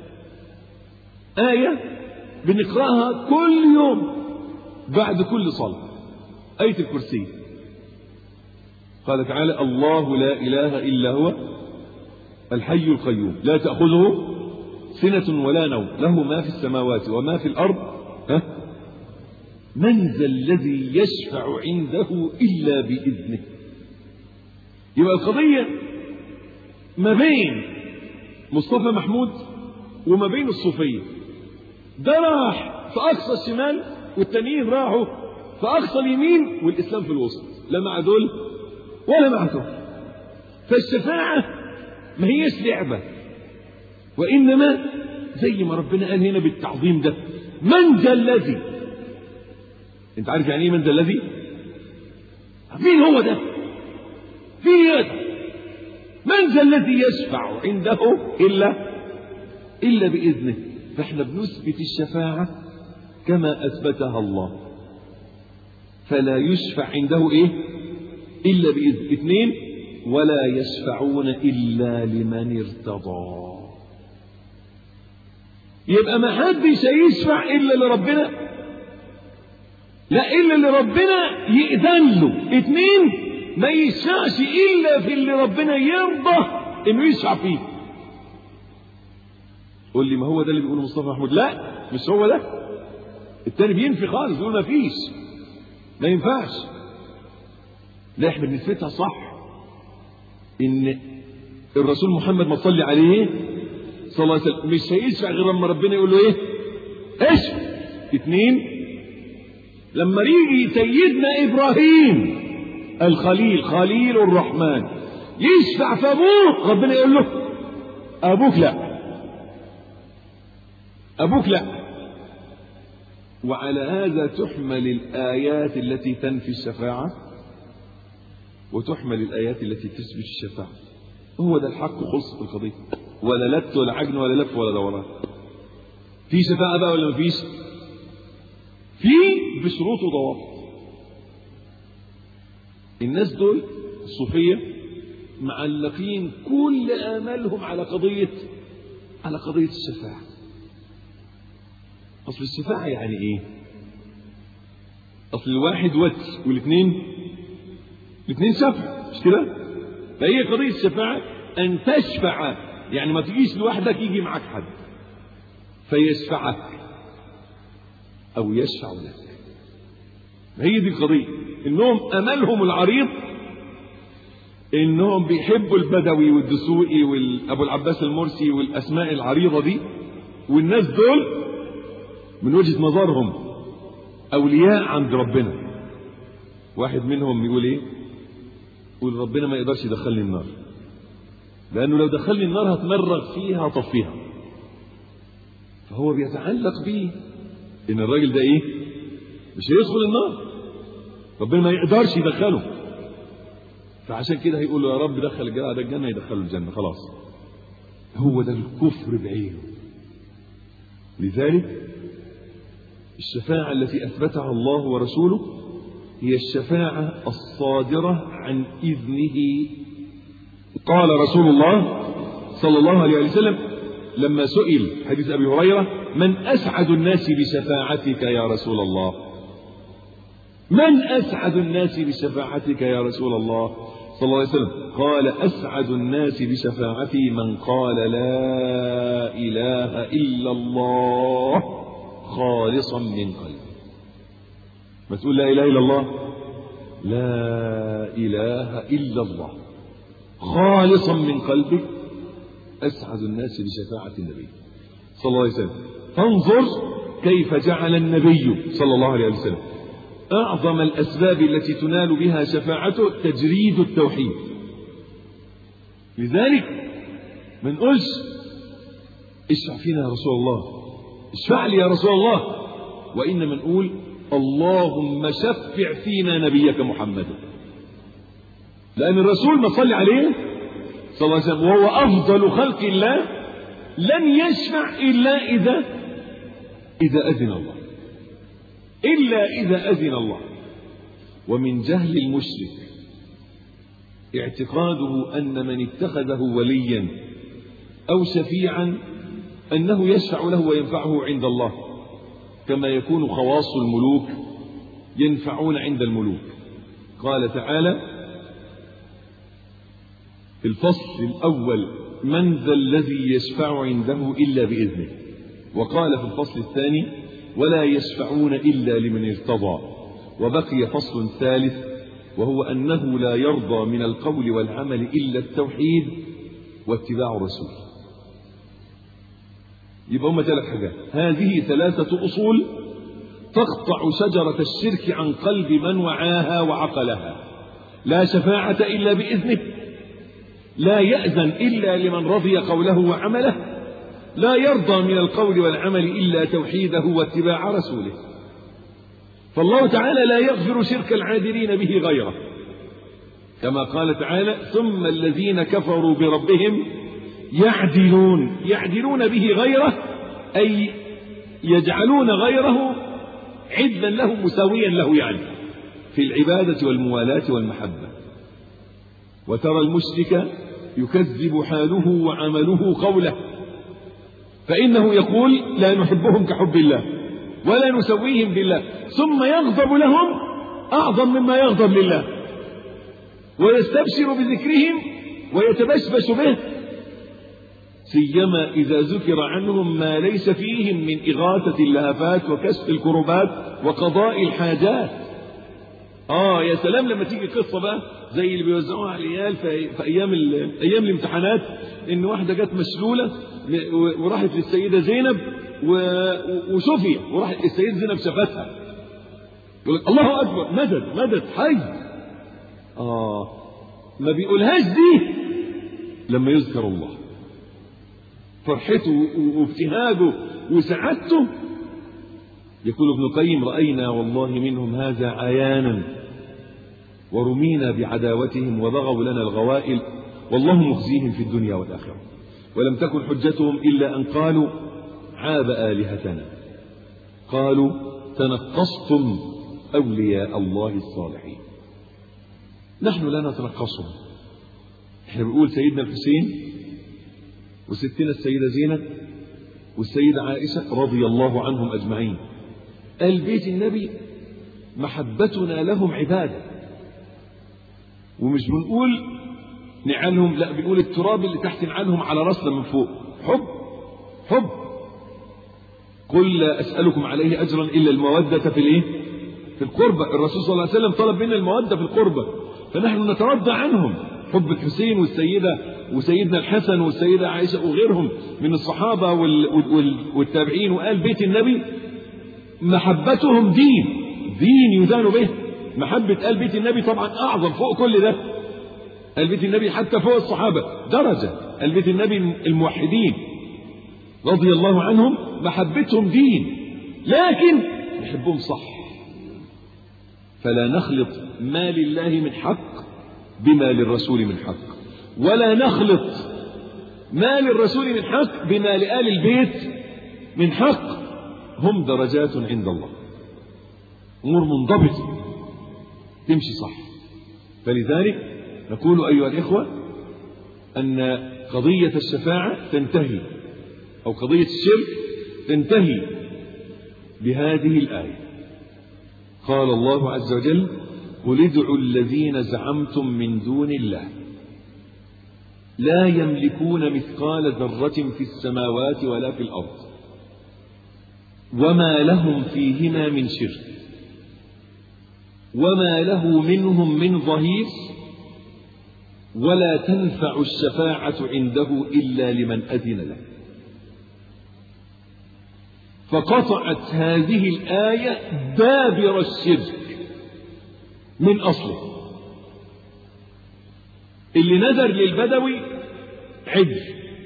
آية بنقرأها كل يوم بعد كل صلاة آية الكرسي قال تعالى الله لا إله إلا هو الحي القيوم لا تأخذه سنة ولا نوم له ما في السماوات وما في الأرض ها؟ من ذا الذي يشفع عنده إلا بإذنه يبقى القضية ما بين مصطفى محمود وما بين الصوفية ده راح في أقصى الشمال والتانيين راحوا في أقصى اليمين والإسلام في الوسط لا مع دول ولا مع دول فالشفاعة ما هيش لعبة وإنما زي ما ربنا قال هنا بالتعظيم ده من ذا الذي انت عارف يعني ايه من ذا الذي مين هو ده مين يقدر من ذا الذي يشفع عنده الا الا باذنه فاحنا بنثبت الشفاعه كما اثبتها الله فلا يشفع عنده ايه الا باذن اثنين ولا يشفعون الا لمن ارتضى يبقى ما حدش هيشفع الا لربنا لا الا اللي ربنا يأذن له اتنين ما يشفعش الا في اللي ربنا يرضى انه يشفع فيه قول لي ما هو ده اللي بيقوله مصطفى محمود لا مش هو ده التاني بينفي خالص يقول ما فيش ما ينفعش لا احنا بنثبتها صح ان الرسول محمد ما صلي عليه صلى الله عليه وسلم مش هيشفع غير لما ربنا يقول له ايه اشفع اتنين لما يجي سيدنا ابراهيم الخليل خليل الرحمن يشفع في ابوه ربنا يقول له ابوك لا ابوك لا وعلى هذا تحمل الايات التي تنفي الشفاعه وتحمل الايات التي تثبت الشفاعه هو ده الحق خلص القضيه ولا لت ولا عجن ولا لف ولا دوران في شفاعه بقى ولا مفيش في بشروط وضوابط الناس دول الصوفية معلقين كل آمالهم على قضية على قضية الشفاعة أصل الشفاعة يعني إيه؟ أصل الواحد وتر والاثنين الاثنين شفع مش كده؟ فهي قضية الشفاعة أن تشفع يعني ما تجيش لوحدك يجي معك حد فيشفعك أو يشفع لك هي دي القضية إنهم أملهم العريض إنهم بيحبوا البدوي والدسوقي والأبو العباس المرسي والأسماء العريضة دي والناس دول من وجهة نظرهم أولياء عند ربنا واحد منهم يقول إيه يقول ربنا ما يقدرش يدخلني النار لأنه لو دخلني النار هتمرغ فيها هطفيها فهو بيتعلق بيه ان الراجل ده ايه مش هيدخل النار ربنا ما يقدرش يدخله فعشان كده هيقول له يا رب دخل الجنة ده الجنة يدخله الجنة خلاص هو ده الكفر بعينه لذلك الشفاعة التي أثبتها الله ورسوله هي الشفاعة الصادرة عن إذنه قال رسول الله صلى الله عليه وسلم لما سئل حديث أبي هريرة من أسعد الناس بشفاعتك يا رسول الله من أسعد الناس بشفاعتك يا رسول الله صلى الله عليه وسلم قال أسعد الناس بشفاعتي من قال لا إله إلا الله خالصا من قلبه ما تقول لا إله إلا الله لا إله إلا الله خالصا من قلبه أسعد الناس بشفاعة النبي صلى الله عليه وسلم فانظر كيف جعل النبي صلى الله عليه وسلم أعظم الأسباب التي تنال بها شفاعته تجريد التوحيد لذلك ما نقولش اشفع فينا يا رسول الله اشفع لي يا رسول الله وإنما نقول اللهم شفع فينا نبيك محمدا لأن الرسول ما صلي عليه صلى الله عليه وسلم وهو أفضل خلق الله لن يشفع إلا إذا إذا أذن الله إلا إذا أذن الله ومن جهل المشرك اعتقاده أن من اتخذه وليا أو شفيعا أنه يشفع له وينفعه عند الله كما يكون خواص الملوك ينفعون عند الملوك قال تعالى في الفصل الأول من ذا الذي يشفع عنده إلا بإذنه وقال في الفصل الثاني ولا يشفعون إلا لمن ارتضى وبقي فصل ثالث وهو أنه لا يرضى من القول والعمل إلا التوحيد واتباع الرسول يبقى هم ثلاث حاجات هذه ثلاثة أصول تقطع شجرة الشرك عن قلب من وعاها وعقلها لا شفاعة إلا بإذنه لا يأذن إلا لمن رضي قوله وعمله لا يرضى من القول والعمل إلا توحيده واتباع رسوله فالله تعالى لا يغفر شرك العادلين به غيره كما قال تعالى ثم الذين كفروا بربهم يعدلون يعدلون به غيره أي يجعلون غيره عدلا له مساويا له يعني في العبادة والموالاة والمحبة وترى المشرك يكذب حاله وعمله قوله فإنه يقول لا نحبهم كحب الله ولا نسويهم بالله ثم يغضب لهم أعظم مما يغضب لله ويستبشر بذكرهم ويتبشبش به سيما إذا ذكر عنهم ما ليس فيهم من إغاثة اللهفات وكشف الكربات وقضاء الحاجات آه يا سلام لما تيجي قصة بقى زي اللي بيوزعوها على العيال في, في أيام أيام الامتحانات إن واحدة جت مشلولة وراحت للسيدة زينب وشفي وراحت السيدة زينب شافتها يقول لك الله أكبر مدد مدد حي آه ما بيقولهاش دي لما يذكر الله فرحته وابتهاجه وسعادته يقول ابن القيم رأينا والله منهم هذا عيانا ورمينا بعداوتهم وبغوا لنا الغوائل والله مخزيهم في الدنيا والآخرة ولم تكن حجتهم إلا أن قالوا عاب آلهتنا قالوا تنقصتم أولياء الله الصالحين نحن لا نتنقصهم احنا بنقول سيدنا الحسين وستنا السيدة زينب والسيدة عائشة رضي الله عنهم أجمعين قال بيت النبي محبتنا لهم عبادة ومش بنقول نعالهم لا بنقول التراب اللي تحت نعالهم على راسنا من فوق حب حب قل لا أسألكم عليه أجرا إلا المودة في الإيه؟ في القربة الرسول صلى الله عليه وسلم طلب منا المودة في القربة فنحن نترضى عنهم حب الحسين والسيدة وسيدنا الحسن والسيدة عائشة وغيرهم من الصحابة والتابعين وقال بيت النبي محبتهم دين دين يزان به محبة آل بيت النبي طبعا أعظم فوق كل ده آل بيت النبي حتى فوق الصحابة درجة آل بيت النبي الموحدين رضي الله عنهم محبتهم دين لكن نحبهم صح فلا نخلط ما لله من حق بما للرسول من حق ولا نخلط ما للرسول من حق بما لآل البيت من حق هم درجات عند الله أمور منضبطة تمشي صح فلذلك نقول أيها الإخوة أن قضية الشفاعة تنتهي أو قضية الشرك تنتهي بهذه الآية قال الله عز وجل قل ادعوا الذين زعمتم من دون الله لا يملكون مثقال ذرة في السماوات ولا في الأرض وما لهم فيهما من شرك وما له منهم من ظهير ولا تنفع الشفاعة عنده إلا لمن أذن له فقطعت هذه الآية دابر الشرك من أصله اللي نذر للبدوي عجل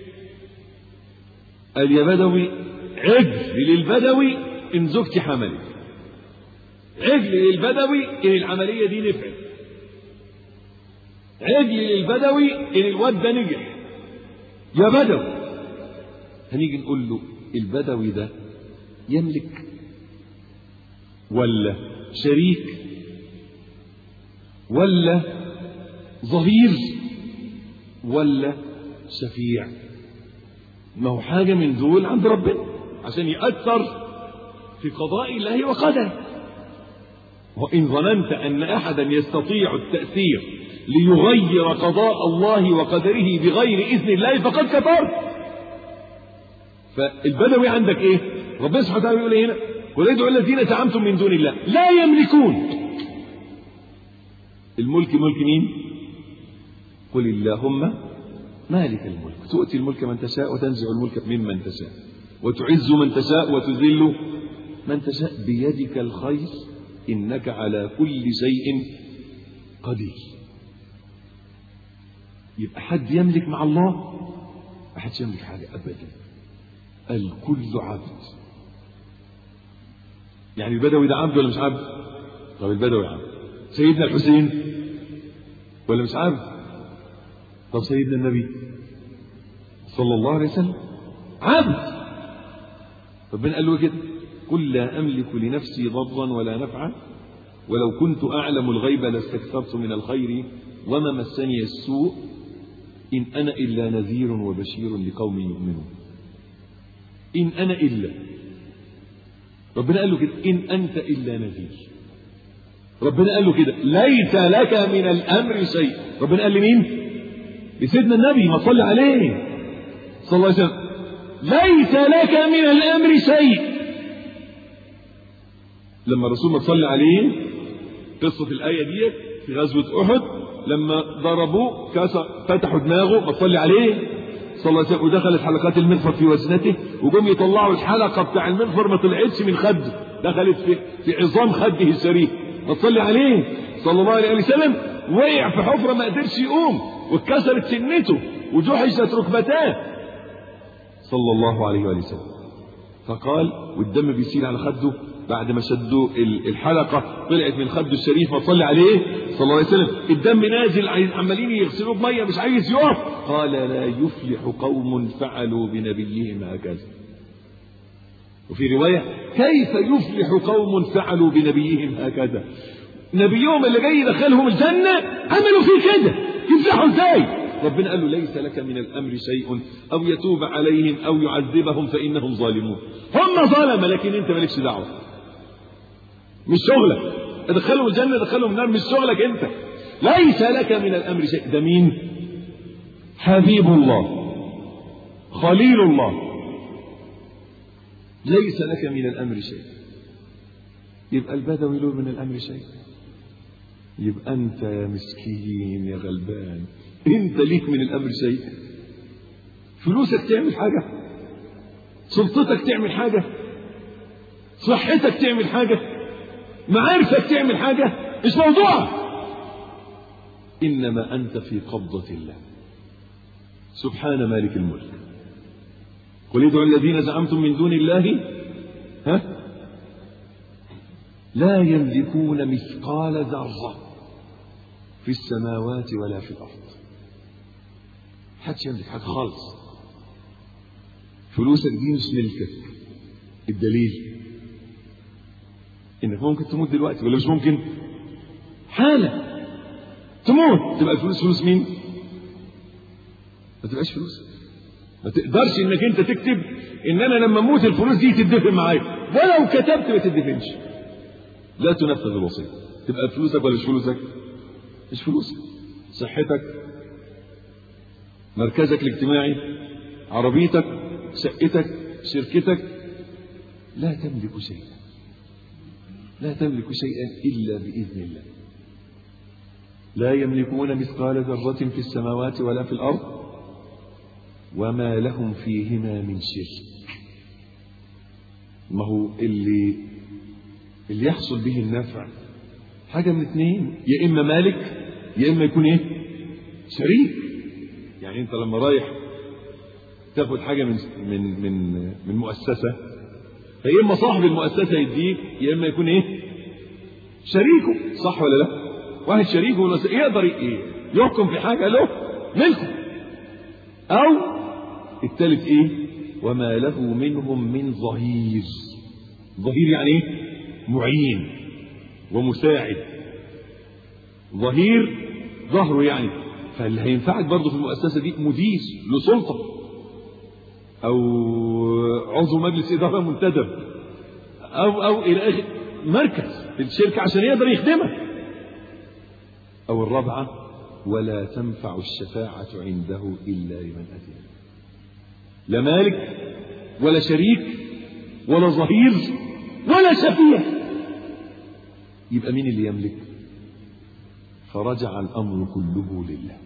قال يا بدوي عجل للبدوي إن زوجتي حملت عجل للبدوي إن العملية دي نفعت عجل للبدوي إن الواد ده نجح يا بدوي هنيجي نقول له البدوي ده يملك ولا شريك ولا ظهير ولا شفيع ما هو حاجة من دول عند ربنا عشان يأثر في قضاء الله وقدره وإن ظننت أن أحدا يستطيع التأثير ليغير قضاء الله وقدره بغير إذن الله فقد كفرت فالبدوي عندك إيه ربنا سبحانه وتعالى يقول هنا قل ادعوا الذين زعمتم من دون الله لا يملكون الملك ملك مين قل اللهم مالك الملك تؤتي الملك من تشاء وتنزع الملك ممن تشاء وتعز من تشاء وتذل من تشاء بيدك الخير إنك على كل شيء قدير يبقى حد يملك مع الله ما حدش يملك حاجة أبدا الكل عبد يعني البدوي ده عبد ولا مش عبد طب البدوي عبد سيدنا الحسين ولا مش عبد طب سيدنا النبي صلى الله عليه وسلم عبد ربنا قال له كده قل لا أملك لنفسي ضرا ولا نفعا ولو كنت أعلم الغيب لاستكثرت من الخير وما مسني السوء إن أنا إلا نذير وبشير لقوم يؤمنون إن أنا إلا ربنا قال له كده إن أنت إلا نذير ربنا قال له كده ليس لك من الأمر شيء ربنا قال لمين لسيدنا النبي ما صلى عليه صلى الله عليه وسلم ليس لك من الأمر شيء لما الرسول ما صلى عليه قصة الآية دي في غزوة أحد لما ضربوه كسر فتحوا دماغه ما تصلي عليه صلى الله عليه وسلم ودخلت حلقات المنفر في وزنته وجم يطلعوا الحلقة بتاع المنفر ما طلعتش من خده دخلت في في عظام خده الشريف ما تصلي عليه صلى الله عليه وسلم وقع في حفرة ما قدرش يقوم واتكسرت سنته وجحشت ركبتاه صلى الله عليه وآله وسلم فقال والدم بيسيل على خده بعد ما شدوا الحلقة طلعت من خده الشريف ما صلى عليه صلى الله عليه وسلم الدم نازل عمالين يغسلوه بمية مش عايز يقف قال لا يفلح قوم فعلوا بنبيهم هكذا وفي رواية كيف يفلح قوم فعلوا بنبيهم هكذا نبيهم اللي جاي يدخلهم الجنة عملوا فيه كده يفلحوا ازاي ربنا قال له ليس لك من الأمر شيء أو يتوب عليهم أو يعذبهم فإنهم ظالمون هم ظلم لكن أنت مالكش دعوة مش شغلك ادخلهم الجنة ادخلهم النار مش شغلك أنت ليس لك من الأمر شيء ده مين حبيب الله خليل الله ليس لك من الأمر شيء يبقى البدوي له من الأمر شيء يبقى أنت يا مسكين يا غلبان انت ليك من الامر شيء فلوسك تعمل حاجة سلطتك تعمل حاجة صحتك تعمل حاجة معارفك تعمل حاجة مش موضوع إنما أنت في قبضة الله سبحان مالك الملك قل ادعوا الذين زعمتم من دون الله ها لا يملكون مثقال ذرة في السماوات ولا في الأرض حدش يملك حاجة خالص فلوسك دي مش ملكك الدليل انك ممكن تموت دلوقتي ولا مش ممكن حالة تموت تبقى الفلوس فلوس مين ما تبقاش فلوس ما تقدرش انك انت تكتب ان انا لما اموت الفلوس دي تدفن معايا ولو كتبت ما تدفنش لا تنفذ الوصيه تبقى فلوسك ولا مش فلوسك مش فلوسك صحتك مركزك الاجتماعي عربيتك شقتك شركتك لا تملك شيئا لا تملك شيئا إلا بإذن الله لا يملكون مثقال ذرة في السماوات ولا في الأرض وما لهم فيهما من شرك ما هو اللي اللي يحصل به النفع حاجة من اثنين يا إما مالك يا إما يكون إيه شريك يعني أنت لما رايح تاخد حاجة من من من من مؤسسة فيا إما صاحب المؤسسة يديك يا إما يكون إيه شريكه صح ولا لا واحد شريكه يقدر إيه يحكم في حاجة له ملكه أو الثالث إيه وما له منهم من ظهير ظهير يعني إيه معين ومساعد ظهير ظهره يعني فاللي هينفعك برضه في المؤسسة دي مدير له سلطة أو عضو مجلس إدارة منتدب أو أو إلى آخر مركز في الشركة عشان يقدر يخدمك أو الرابعة ولا تنفع الشفاعة عنده إلا لمن أذن لا مالك ولا شريك ولا ظهير ولا شفيع يبقى مين اللي يملك فرجع الأمر كله لله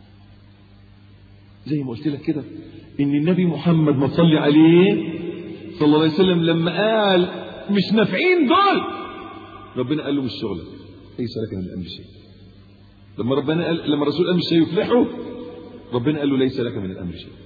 زي ما قلت لك كده إن النبي محمد ما تصلي عليه صلى الله عليه وسلم لما قال مش نافعين دول ربنا قال له مش شغلك ليس لك من الامر شيء لما ربنا قال لما الرسول قال مش هيفلحوا ربنا قال له ليس لك من الامر شيء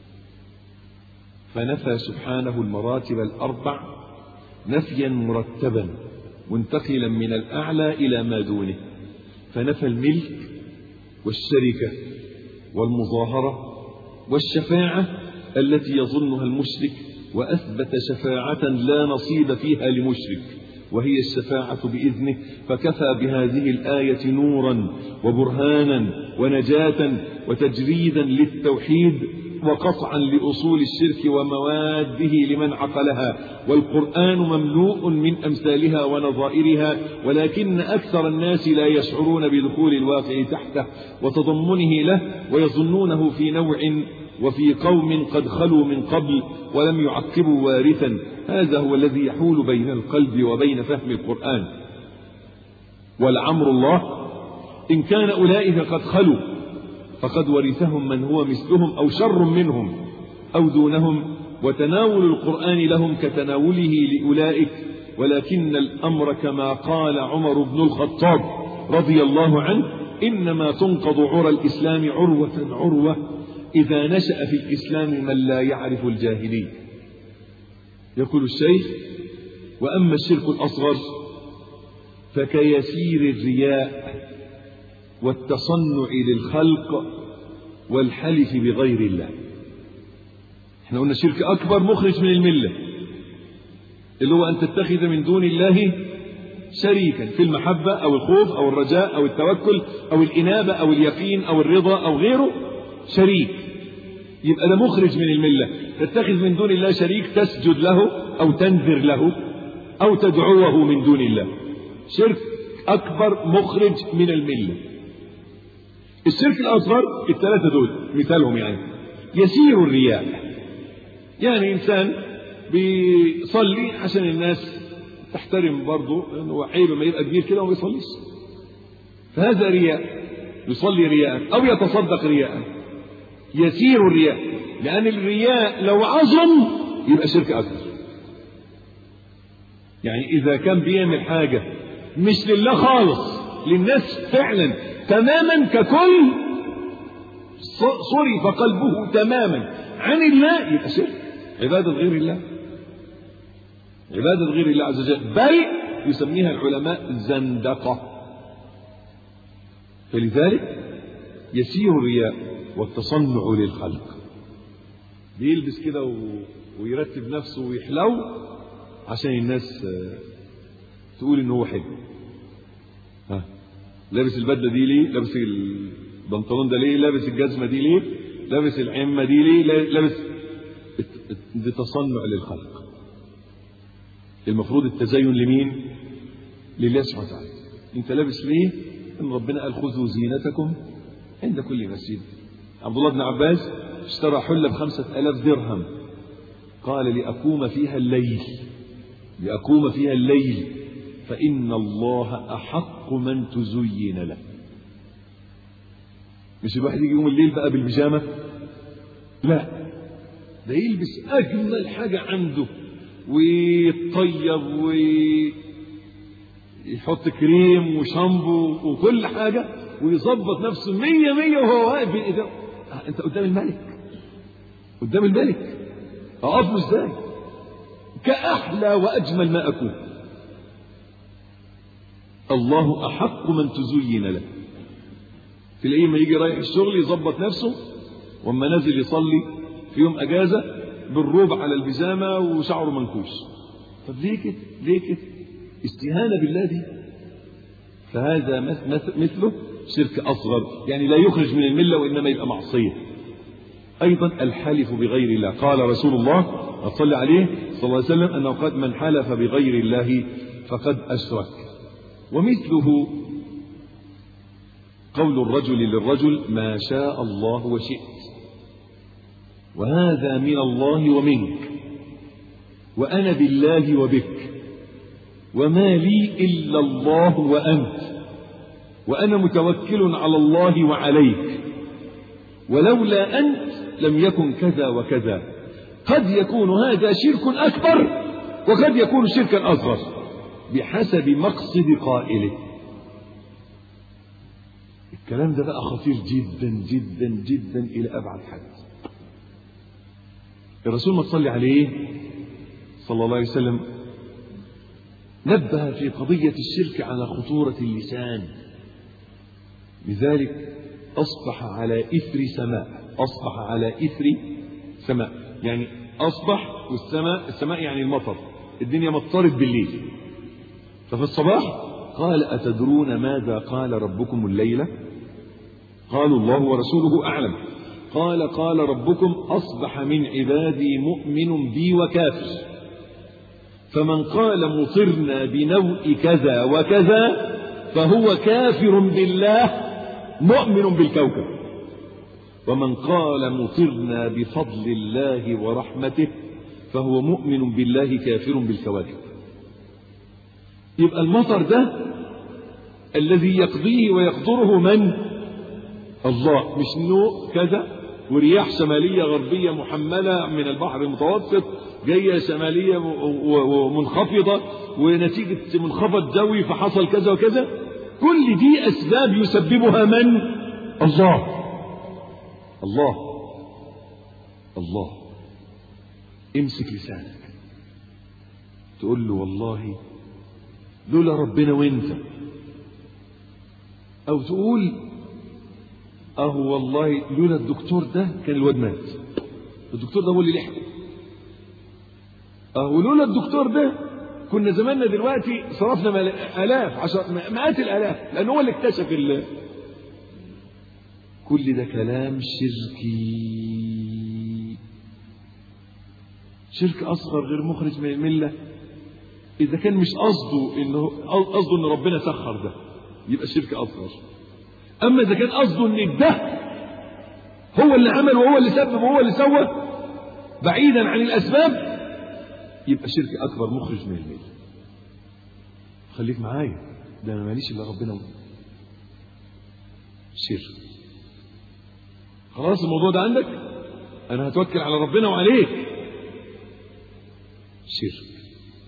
فنفى سبحانه المراتب الاربع نفيا مرتبا منتقلا من الاعلى الى ما دونه فنفى الملك والشركه والمظاهره والشفاعه التي يظنها المشرك واثبت شفاعه لا نصيب فيها لمشرك وهي الشفاعة بإذنه فكفى بهذه الآية نورا وبرهانا ونجاة وتجريدا للتوحيد وقطعا لأصول الشرك ومواده لمن عقلها والقرآن مملوء من أمثالها ونظائرها ولكن أكثر الناس لا يشعرون بدخول الواقع تحته وتضمنه له ويظنونه في نوع وفي قوم قد خلوا من قبل ولم يعقبوا وارثا هذا هو الذي يحول بين القلب وبين فهم القرآن ولعمر الله إن كان أولئك قد خلوا فقد ورثهم من هو مثلهم أو شر منهم أو دونهم وتناول القرآن لهم كتناوله لأولئك ولكن الأمر كما قال عمر بن الخطاب رضي الله عنه إنما تنقض عرى الإسلام عروة عروة إذا نشأ في الإسلام من لا يعرف الجاهلين يقول الشيخ وأما الشرك الأصغر فكيسير الرياء والتصنع للخلق والحلف بغير الله احنا قلنا شرك أكبر مخرج من الملة اللي هو أن تتخذ من دون الله شريكا في المحبة أو الخوف أو الرجاء أو التوكل أو الإنابة أو اليقين أو الرضا أو غيره شريك يبقى ده مخرج من الملة تتخذ من دون الله شريك تسجد له أو تنذر له أو تدعوه من دون الله شرك أكبر مخرج من الملة الشرك الأصغر الثلاثة دول مثالهم يعني يسير الرياء يعني إنسان بيصلي عشان الناس تحترم برضه انه عيب ما يبقى كبير كده وما يصليش فهذا رياء يصلي رياء او يتصدق رياء يسير الرياء لان الرياء لو عظم يبقى شرك اكبر يعني اذا كان بيعمل حاجه مش لله خالص للناس فعلا تماما ككل صرف قلبه تماما عن الله يبقى شرك عباده غير الله عبادة غير الله عز وجل بل يسميها العلماء زندقة فلذلك يسير الرياء والتصنع للخلق بيلبس كده و... ويرتب نفسه ويحلو عشان الناس تقول ان هو حلو ها لابس البدله دي ليه لابس البنطلون ده ليه لابس الجزمه دي ليه لابس العمه دي ليه لابس ده تصنع للخلق المفروض التزين لمين لله سبحانه وتعالى انت لابس ليه ان ربنا قال خذوا زينتكم عند كل مسجد عبد الله بن عباس اشترى حلة بخمسة ألاف درهم قال لأقوم فيها الليل لأقوم فيها الليل فإن الله أحق من تزين له مش الواحد يجي يوم الليل بقى بالبيجامة لا ده يلبس أجمل حاجة عنده ويتطيب ويحط كريم وشامبو وكل حاجة ويظبط نفسه مية مية وهو واقف بإيده انت قدام الملك قدام الملك اقف له ازاي كأحلى وأجمل ما أكون الله أحق من تزين له تلاقيه ما يجي رايح الشغل يظبط نفسه واما نازل يصلي في يوم أجازة بالروب على البيجامة وشعره منكوش طب ليه كده ليه كده استهانة بالله دي فهذا مثله شرك أصغر يعني لا يخرج من الملة وإنما يبقى معصية أيضا الحلف بغير الله قال رسول الله صلى عليه صلى الله عليه وسلم أنه قد من حلف بغير الله فقد أشرك ومثله قول الرجل للرجل ما شاء الله وشئت وهذا من الله ومنك وأنا بالله وبك وما لي إلا الله وأنت وأنا متوكل على الله وعليك ولولا أنت لم يكن كذا وكذا قد يكون هذا شرك أكبر وقد يكون شركا أصغر بحسب مقصد قائله الكلام ده بقى خطير جدا جدا جدا إلى أبعد حد الرسول ما تصلي عليه صلى الله عليه وسلم نبه في قضية الشرك على خطورة اللسان لذلك أصبح على إثر سماء أصبح على إثر سماء يعني أصبح والسماء السماء يعني المطر الدنيا مطرت بالليل ففي الصباح قال أتدرون ماذا قال ربكم الليلة قالوا الله ورسوله أعلم قال قال ربكم أصبح من عبادي مؤمن بي وكافر فمن قال مطرنا بنوء كذا وكذا فهو كافر بالله مؤمن بالكوكب ومن قال مطرنا بفضل الله ورحمته فهو مؤمن بالله كافر بالكواكب يبقى المطر ده الذي يقضيه ويقدره من الله مش نوء كذا ورياح شمالية غربية محملة من البحر المتوسط جاية شمالية ومنخفضة ونتيجة منخفض جوي فحصل كذا وكذا كل دي أسباب يسببها من الله الله الله امسك لسانك تقول له والله لولا ربنا وانت او تقول اهو والله لولا الدكتور ده كان الواد مات الدكتور ده هو اللي لحقه اهو لولا الدكتور ده كنا زماننا دلوقتي صرفنا الاف عشر مئات الالاف لان هو اللي اكتشف ال كل ده كلام شركي شرك اصغر غير مخرج من المله اذا كان مش قصده انه قصده ان ربنا سخر ده يبقى شرك اصغر اما اذا كان قصده ان ده هو اللي عمل وهو اللي سبب وهو اللي سوى بعيدا عن الاسباب يبقى شرك اكبر مخرج من المله خليك معايا ده انا ماليش الا ربنا شرك خلاص الموضوع ده عندك انا هتوكل على ربنا وعليك شرك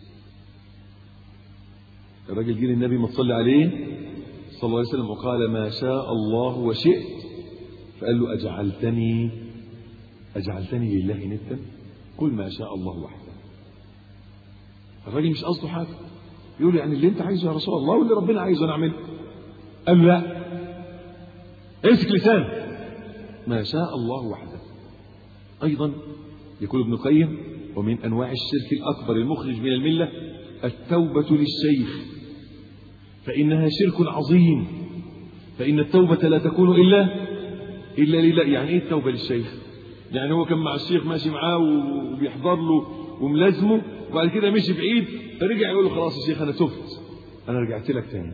الراجل جه للنبي ما تصلي عليه صلى الله عليه وسلم وقال ما شاء الله وشئت فقال له أجعلتني أجعلتني لله ندا قل ما شاء الله وحده الراجل مش قصده حاجة يقول يعني اللي انت عايزه يا رسول الله واللي ربنا عايزه نعمله قال لا امسك لسانك ما شاء الله وحده أيضا يقول ابن القيم ومن أنواع الشرك الأكبر المخرج من الملة التوبة للشيخ فإنها شرك عظيم فإن التوبة لا تكون إلا إلا لله يعني إيه التوبة للشيخ يعني هو كان مع الشيخ ماشي معاه وبيحضر له وملازمه وبعد كده مشي بعيد فرجع يقول له خلاص يا شيخ أنا تبت أنا رجعت لك تاني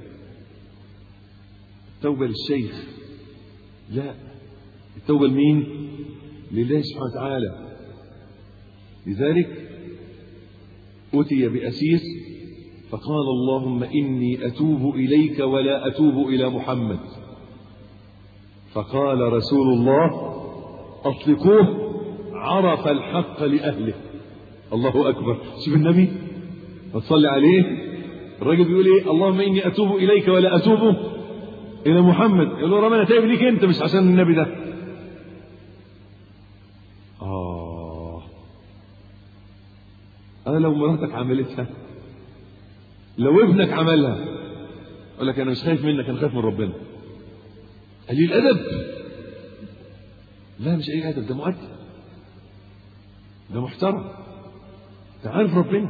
التوبة للشيخ لا التوبة لمين لله سبحانه وتعالى لذلك أتي بأسير فقال اللهم إني أتوب إليك ولا أتوب إلى محمد فقال رسول الله أطلقوه عرف الحق لأهله الله أكبر شوف النبي وتصلي عليه الراجل بيقول ايه اللهم إني أتوب إليك ولا أتوب إلى محمد يقول له ربنا تائب ليك أنت مش عشان النبي ده آه أنا لو مراتك عملتها لو ابنك عملها يقول لك أنا مش خايف منك أنا خايف من ربنا قليل أدب لا مش أي أدب ده مؤدب ده محترم ده عارف ربنا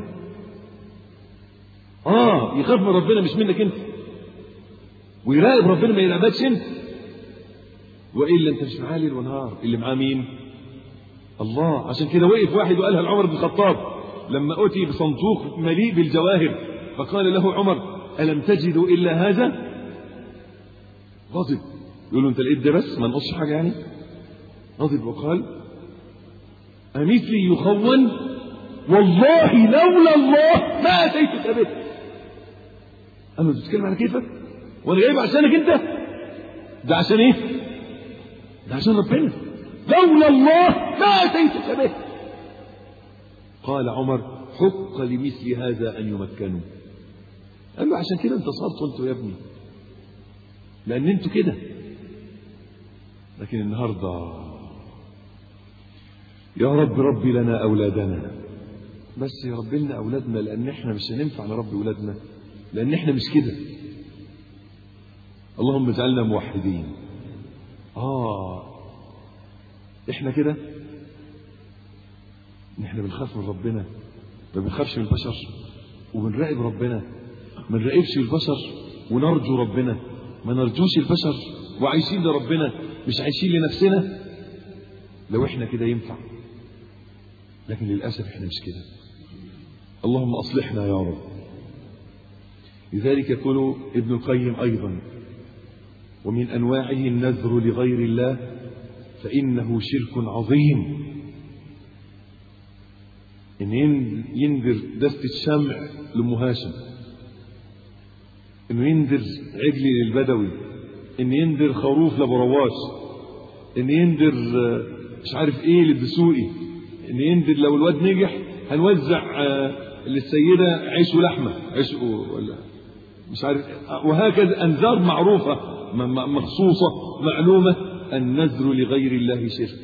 آه يخاف من ربنا مش منك أنت ويراقب ربنا ما يراقبكش أنت وإلا أنت مش معاه ليل ونهار اللي معاه مين؟ الله عشان كده وقف واحد وقالها لعمر بن الخطاب لما أتي بصندوق مليء بالجواهر فقال له عمر ألم تجدوا إلا هذا غضب يقول له أنت لقيت ده بس ما نقصش حاجة يعني غضب وقال أمثلي يخون والله لولا الله ما أتيتك به أما بتتكلم على كيفك وأنا جايب عشانك أنت ده عشان إيه ده عشان ربنا لولا الله ما أتيتك به قال عمر حق لمثل هذا أن يمكنوا قال له عشان كده انتصرتوا انتوا يا ابني لأن انتوا كده لكن النهارده يا رب ربي لنا أولادنا بس يا رب لنا أولادنا لأن احنا مش هننفع نربي أولادنا لأن احنا مش كده اللهم اجعلنا موحدين آه احنا كده احنا بنخاف من ربنا ما بنخافش من البشر وبنراقب ربنا ما نراقبش البشر ونرجو ربنا ما نرجوش البشر وعايشين لربنا مش عايشين لنفسنا لو احنا كده ينفع لكن للأسف احنا مش كده اللهم أصلحنا يا رب لذلك يقول ابن القيم أيضا ومن أنواعه النذر لغير الله فإنه شرك عظيم إن ينذر دستة شمع لأم هاشم إنه ينذر عجل للبدوي إن ينذر خروف لبرواش إن ينذر مش عارف إيه للدسوقي إن ينذر لو الواد نجح هنوزع للسيدة عيش ولحمة عيش ولا مش عارف وهكذا أنذار معروفة مخصوصة معلومة النذر لغير الله شرك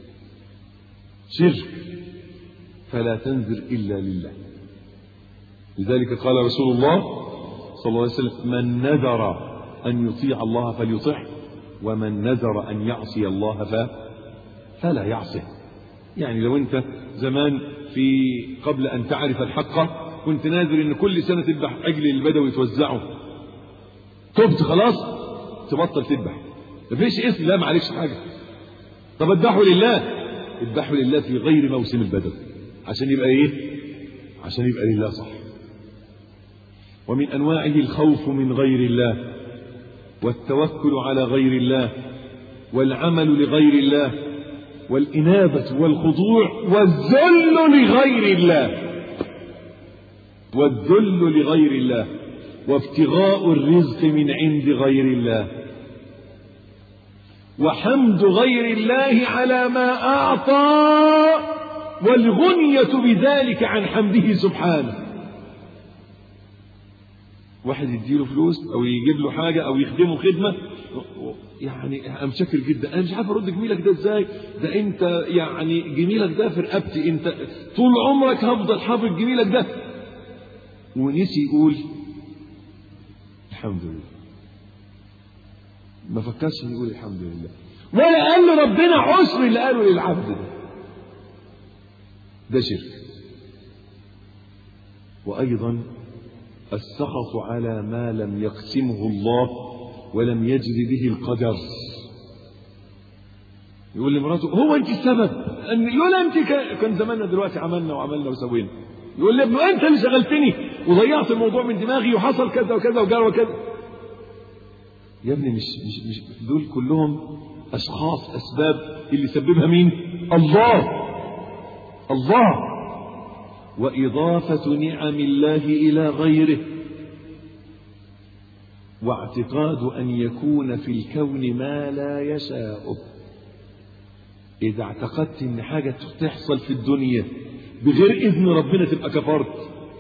شرك فلا تنذر إلا لله لذلك قال رسول الله صلى الله عليه وسلم من نذر أن يطيع الله فليطع ومن نذر أن يعصي الله ف... فلا يعصه يعني لو أنت زمان في قبل أن تعرف الحق كنت ناذر أن كل سنة تذبح عجل البدوي توزعه تبت خلاص تبطل تذبح مفيش اسم لا معلش حاجة طب اذبحوا لله اذبحوا لله في غير موسم البدو عشان يبقى ايه عشان يبقى لله صح ومن انواعه الخوف من غير الله والتوكل على غير الله والعمل لغير الله والإنابة والخضوع والذل لغير الله والذل لغير الله وابتغاء الرزق من عند غير الله وحمد غير الله على ما أعطى والغنية بذلك عن حمده سبحانه واحد يديله فلوس او يجيب له حاجة او يخدمه خدمة يعني انا مشكر جدا انا مش عارف ارد جميلك ده ازاي ده انت يعني جميلك ده في رقبتي انت طول عمرك هفضل حافظ جميلك ده ونسي يقول الحمد لله ما فكرش يقول الحمد لله ولا قال له ربنا عسر اللي قاله للعبد ده ده شرك وايضا السخط على ما لم يقسمه الله ولم يجري به القدر يقول لمراته هو انت السبب ان لولا انت كان زماننا دلوقتي عملنا وعملنا وسوينا يقول لابنه انت اللي شغلتني وضيعت الموضوع من دماغي وحصل كذا وكذا وجرى وكذا يا ابني مش مش مش دول كلهم اشخاص اسباب اللي سببها مين الله الله وإضافة نعم الله إلى غيره واعتقاد أن يكون في الكون ما لا يشاء إذا اعتقدت أن حاجة تحصل في الدنيا بغير إذن ربنا تبقى كفرت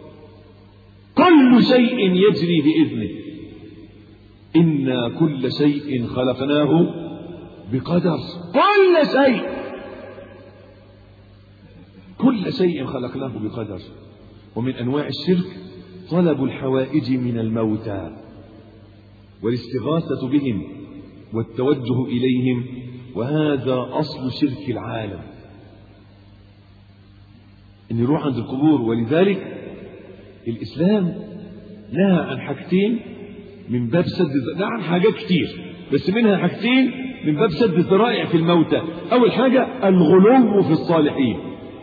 كل شيء يجري بإذنه إنا كل شيء خلقناه بقدر كل شيء كل شيء خلقناه بقدر ومن أنواع الشرك طلب الحوائج من الموتى والاستغاثة بهم والتوجه إليهم وهذا أصل شرك العالم أن يروح عند القبور ولذلك الإسلام نهى عن حاجتين من باب سد نهى عن حاجات كتير بس منها حاجتين من باب سد الذرائع في الموتى أول حاجة الغلو في الصالحين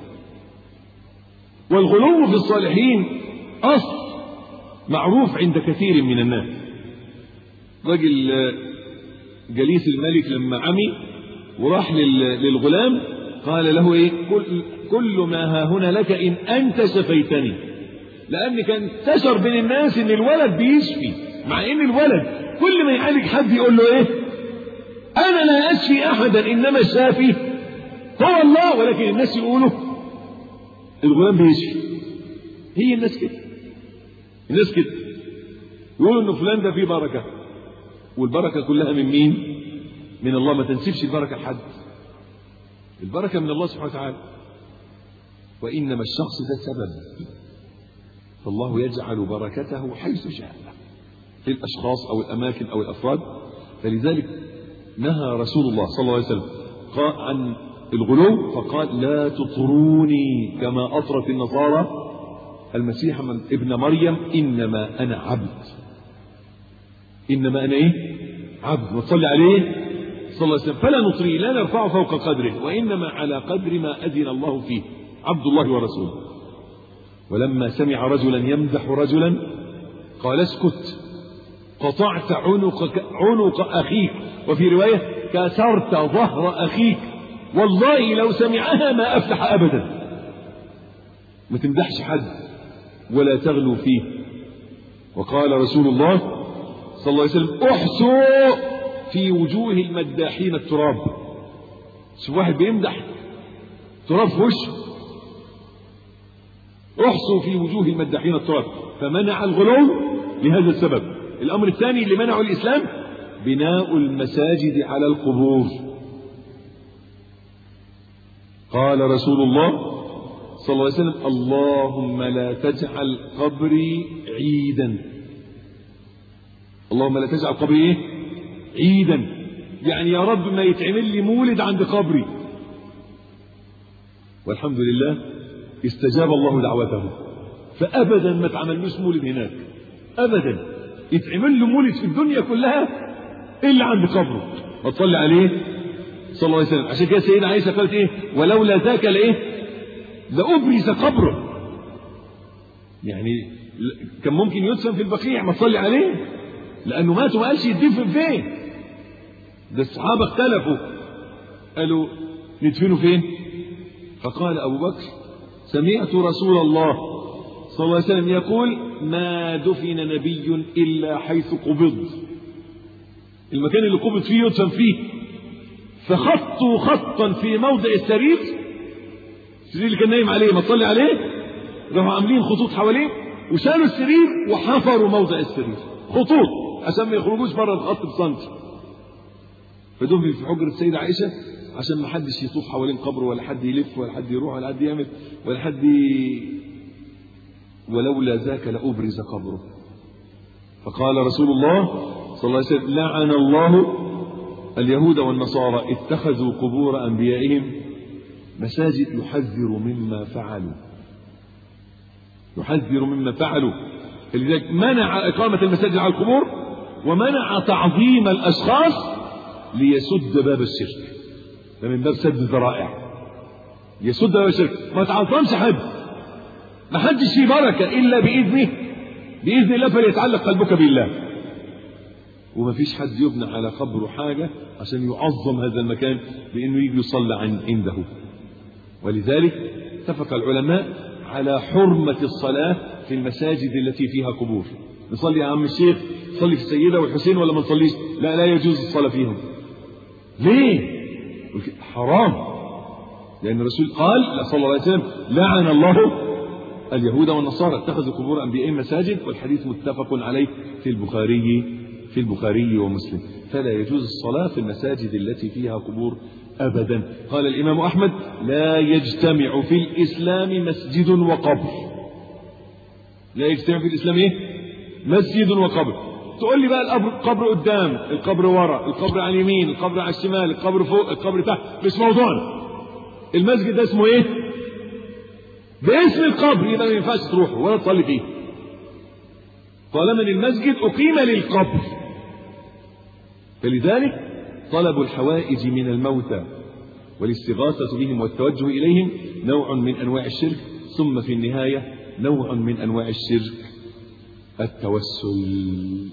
والغلو في الصالحين أصل معروف عند كثير من الناس رجل جليس الملك لما عمي وراح للغلام قال له ايه كل, كل ما ها هنا لك ان انت شفيتني لان كان انتشر بين الناس ان الولد بيشفي مع ان الولد كل ما يعالج حد يقول له ايه انا لا اشفي احدا انما الشافي هو الله ولكن الناس يقولوا الغلام بيشفي هي الناس كده الناس كده يقولوا ان فلان ده فيه بركه والبركه كلها من مين من الله ما تنسبش البركه لحد البركه من الله سبحانه وتعالى وانما الشخص ده سبب فالله يجعل بركته حيث شاء في الاشخاص او الاماكن او الافراد فلذلك نهى رسول الله صلى الله عليه وسلم قال عن الغلو فقال لا تطروني كما اطرت النصارى المسيح من ابن مريم انما انا عبد انما انا ايه عبد وتصلي عليه صلى الله عليه وسلم فلا نطريه لا نرفعه فوق قدره وانما على قدر ما اذن الله فيه عبد الله ورسوله ولما سمع رجلا يمدح رجلا قال اسكت قطعت عنق عنق اخيك وفي روايه كسرت ظهر اخيك والله لو سمعها ما افلح ابدا ما تمدحش حد ولا تغلو فيه وقال رسول الله صلى الله عليه وسلم احسوا في وجوه المداحين التراب شوف واحد بيمدح تراب في وشه احسوا في وجوه المداحين التراب فمنع الغلو لهذا السبب الامر الثاني اللي منعه الاسلام بناء المساجد على القبور قال رسول الله صلى الله عليه وسلم اللهم لا تجعل قبري عيدا اللهم لا تجعل قبري ايه عيدا يعني يا رب ما يتعمل لي مولد عند قبري والحمد لله استجاب الله دعوته فابدا ما تعملوش مولد هناك ابدا يتعمل له مولد في الدنيا كلها الا عند قبره ما تصلي عليه صلى الله عليه وسلم عشان كده سيدنا عيسى قالت ايه ولولا ذاك لايه لأبرز قبره يعني كان ممكن يدفن في البقيع ما تصلي عليه لأنه مات وما قالش يدفن فين ده الصحابة اختلفوا قالوا ندفنه فين فقال أبو بكر سمعت رسول الله صلى الله عليه وسلم يقول ما دفن نبي إلا حيث قبض المكان اللي قبض فيه يدفن فيه فخطوا خطا في موضع السرير السرير اللي كان نايم عليه ما تصلي عليه راحوا عاملين خطوط حواليه وشالوا السرير وحفروا موضع السرير خطوط عشان ما يخرجوش بره الخط بسنتي فدفن في حجرة السيدة عائشة عشان ما حدش يطوف حوالين قبره ولا حد يلف ولا حد يروح ولا حد يعمل ولا حد ي... ولولا ذاك لأبرز قبره فقال رسول الله صلى الله عليه وسلم لعن الله اليهود والنصارى اتخذوا قبور أنبيائهم مساجد يحذر مما فعلوا يحذر مما فعلوا لذلك منع إقامة المساجد على القبور ومنع تعظيم الأشخاص ليسد باب الشرك ده من باب سد الذرائع يسد باب الشرك ما تعظمش حد ما حدش فيه بركة إلا بإذنه بإذن الله فليتعلق قلبك بالله وما فيش حد يبنى على قبره حاجة عشان يعظم هذا المكان بأنه يجي يصلى عن عنده ولذلك اتفق العلماء على حرمة الصلاة في المساجد التي فيها قبور نصلي يا عم الشيخ صلي في السيدة والحسين ولا ما نصليش لا لا يجوز الصلاة فيهم ليه حرام لأن الرسول قال صلى الله عليه وسلم لعن الله اليهود والنصارى اتخذوا قبور أنبيائهم مساجد والحديث متفق عليه في البخاري في البخاري ومسلم فلا يجوز الصلاة في المساجد التي فيها قبور أبدا قال الإمام أحمد لا يجتمع في الإسلام مسجد وقبر لا يجتمع في الإسلام إيه؟ مسجد وقبر تقول لي بقى القبر قبر قدام القبر ورا القبر على اليمين القبر على الشمال القبر فوق القبر تحت مش موضوعنا المسجد ده اسمه ايه باسم القبر يبقى ما ينفعش تروحه ولا تصلي فيه طالما ان المسجد اقيم للقبر فلذلك طلب الحوائج من الموتى والاستغاثة بهم والتوجه إليهم نوع من أنواع الشرك ثم في النهاية نوع من أنواع الشرك التوسل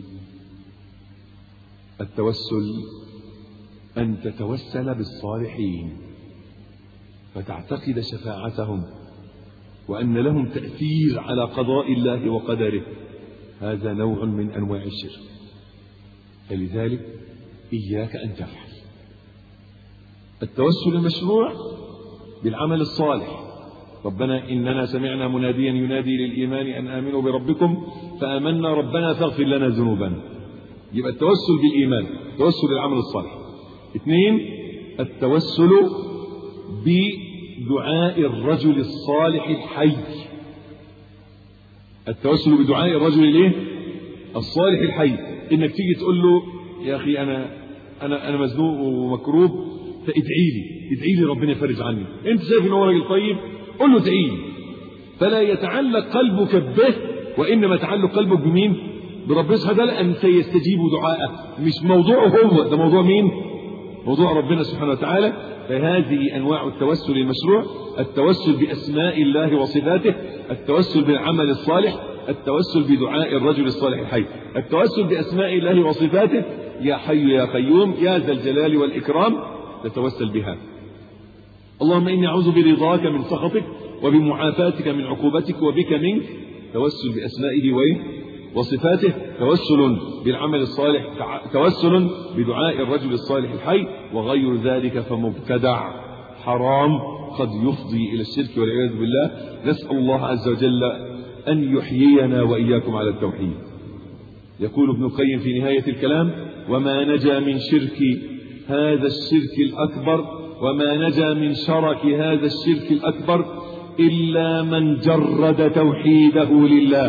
التوسل أن تتوسل بالصالحين فتعتقد شفاعتهم وأن لهم تأثير على قضاء الله وقدره هذا نوع من أنواع الشرك فلذلك إياك أن تفعل التوسل المشروع بالعمل الصالح ربنا إننا سمعنا مناديا ينادي للإيمان أن آمنوا بربكم فآمنا ربنا فاغفر لنا ذنوبنا يبقى التوسل بالإيمان التوسل بالعمل الصالح اثنين التوسل بدعاء الرجل الصالح الحي التوسل بدعاء الرجل الايه الصالح الحي انك تيجي تقول له يا اخي انا انا انا مزنوق ومكروب فادعي لي ادعي لي ربنا يفرج عني انت شايف ان هو راجل طيب قل له ادعي لي فلا يتعلق قلبك به وانما يتعلق قلبك بمين بربنا سبحانه وتعالى ان سيستجيب دعاءه مش موضوعه هو ده موضوع مين موضوع ربنا سبحانه وتعالى فهذه انواع التوسل المشروع التوسل باسماء الله وصفاته التوسل بالعمل الصالح التوسل بدعاء الرجل الصالح الحي التوسل باسماء الله وصفاته يا حي يا قيوم يا ذا الجلال والاكرام تتوسل بها اللهم اني اعوذ برضاك من سخطك وبمعافاتك من عقوبتك وبك منك توسل باسمائه وايه وصفاته توسل بالعمل الصالح توسل بدعاء الرجل الصالح الحي وغير ذلك فمبتدع حرام قد يفضي إلى الشرك والعياذ بالله نسأل الله عز وجل أن يحيينا وإياكم على التوحيد يقول ابن القيم في نهاية الكلام وما نجا من شرك هذا الشرك الأكبر وما نجا من شرك هذا الشرك الأكبر إلا من جرد توحيده لله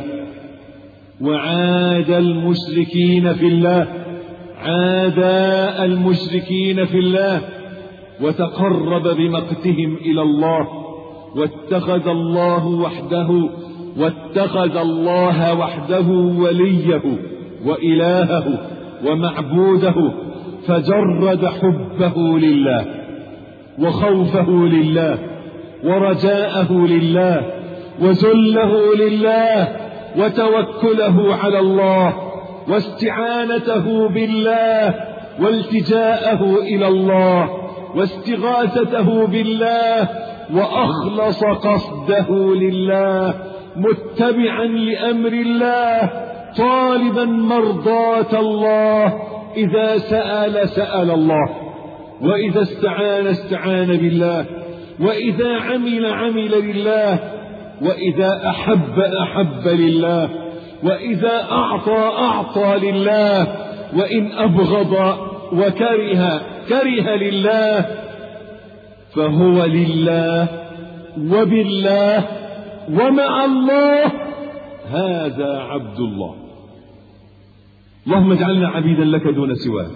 وعاد المشركين في الله عاد المشركين في الله وتقرب بمقتهم إلى الله واتخذ الله وحده واتخذ الله وحده وليه وإلهه ومعبوده فجرد حبه لله وخوفه لله ورجاءه لله وذله لله وتوكله على الله واستعانته بالله والتجاءه إلى الله واستغاثته بالله وأخلص قصده لله متبعا لأمر الله طالبا مرضاة الله إذا سأل سأل الله وإذا استعان استعان بالله وإذا عمل عمل لله وإذا أحب أحب لله وإذا أعطى أعطى لله وإن أبغض وكره كره لله فهو لله وبالله ومع الله هذا عبد الله اللهم اجعلنا عبيدا لك دون سواك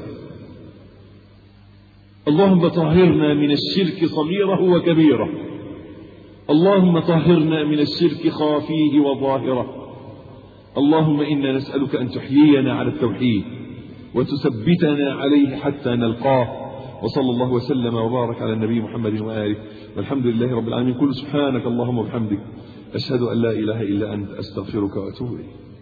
اللهم طهرنا من الشرك صغيره وكبيره اللهم طهرنا من الشرك خافيه وظاهره اللهم إنا نسألك أن تحيينا على التوحيد وتثبتنا عليه حتى نلقاه وصلى الله وسلم وبارك على النبي محمد وآله والحمد لله رب العالمين كل سبحانك اللهم وبحمدك أشهد أن لا إله إلا أنت أستغفرك وأتوب إليك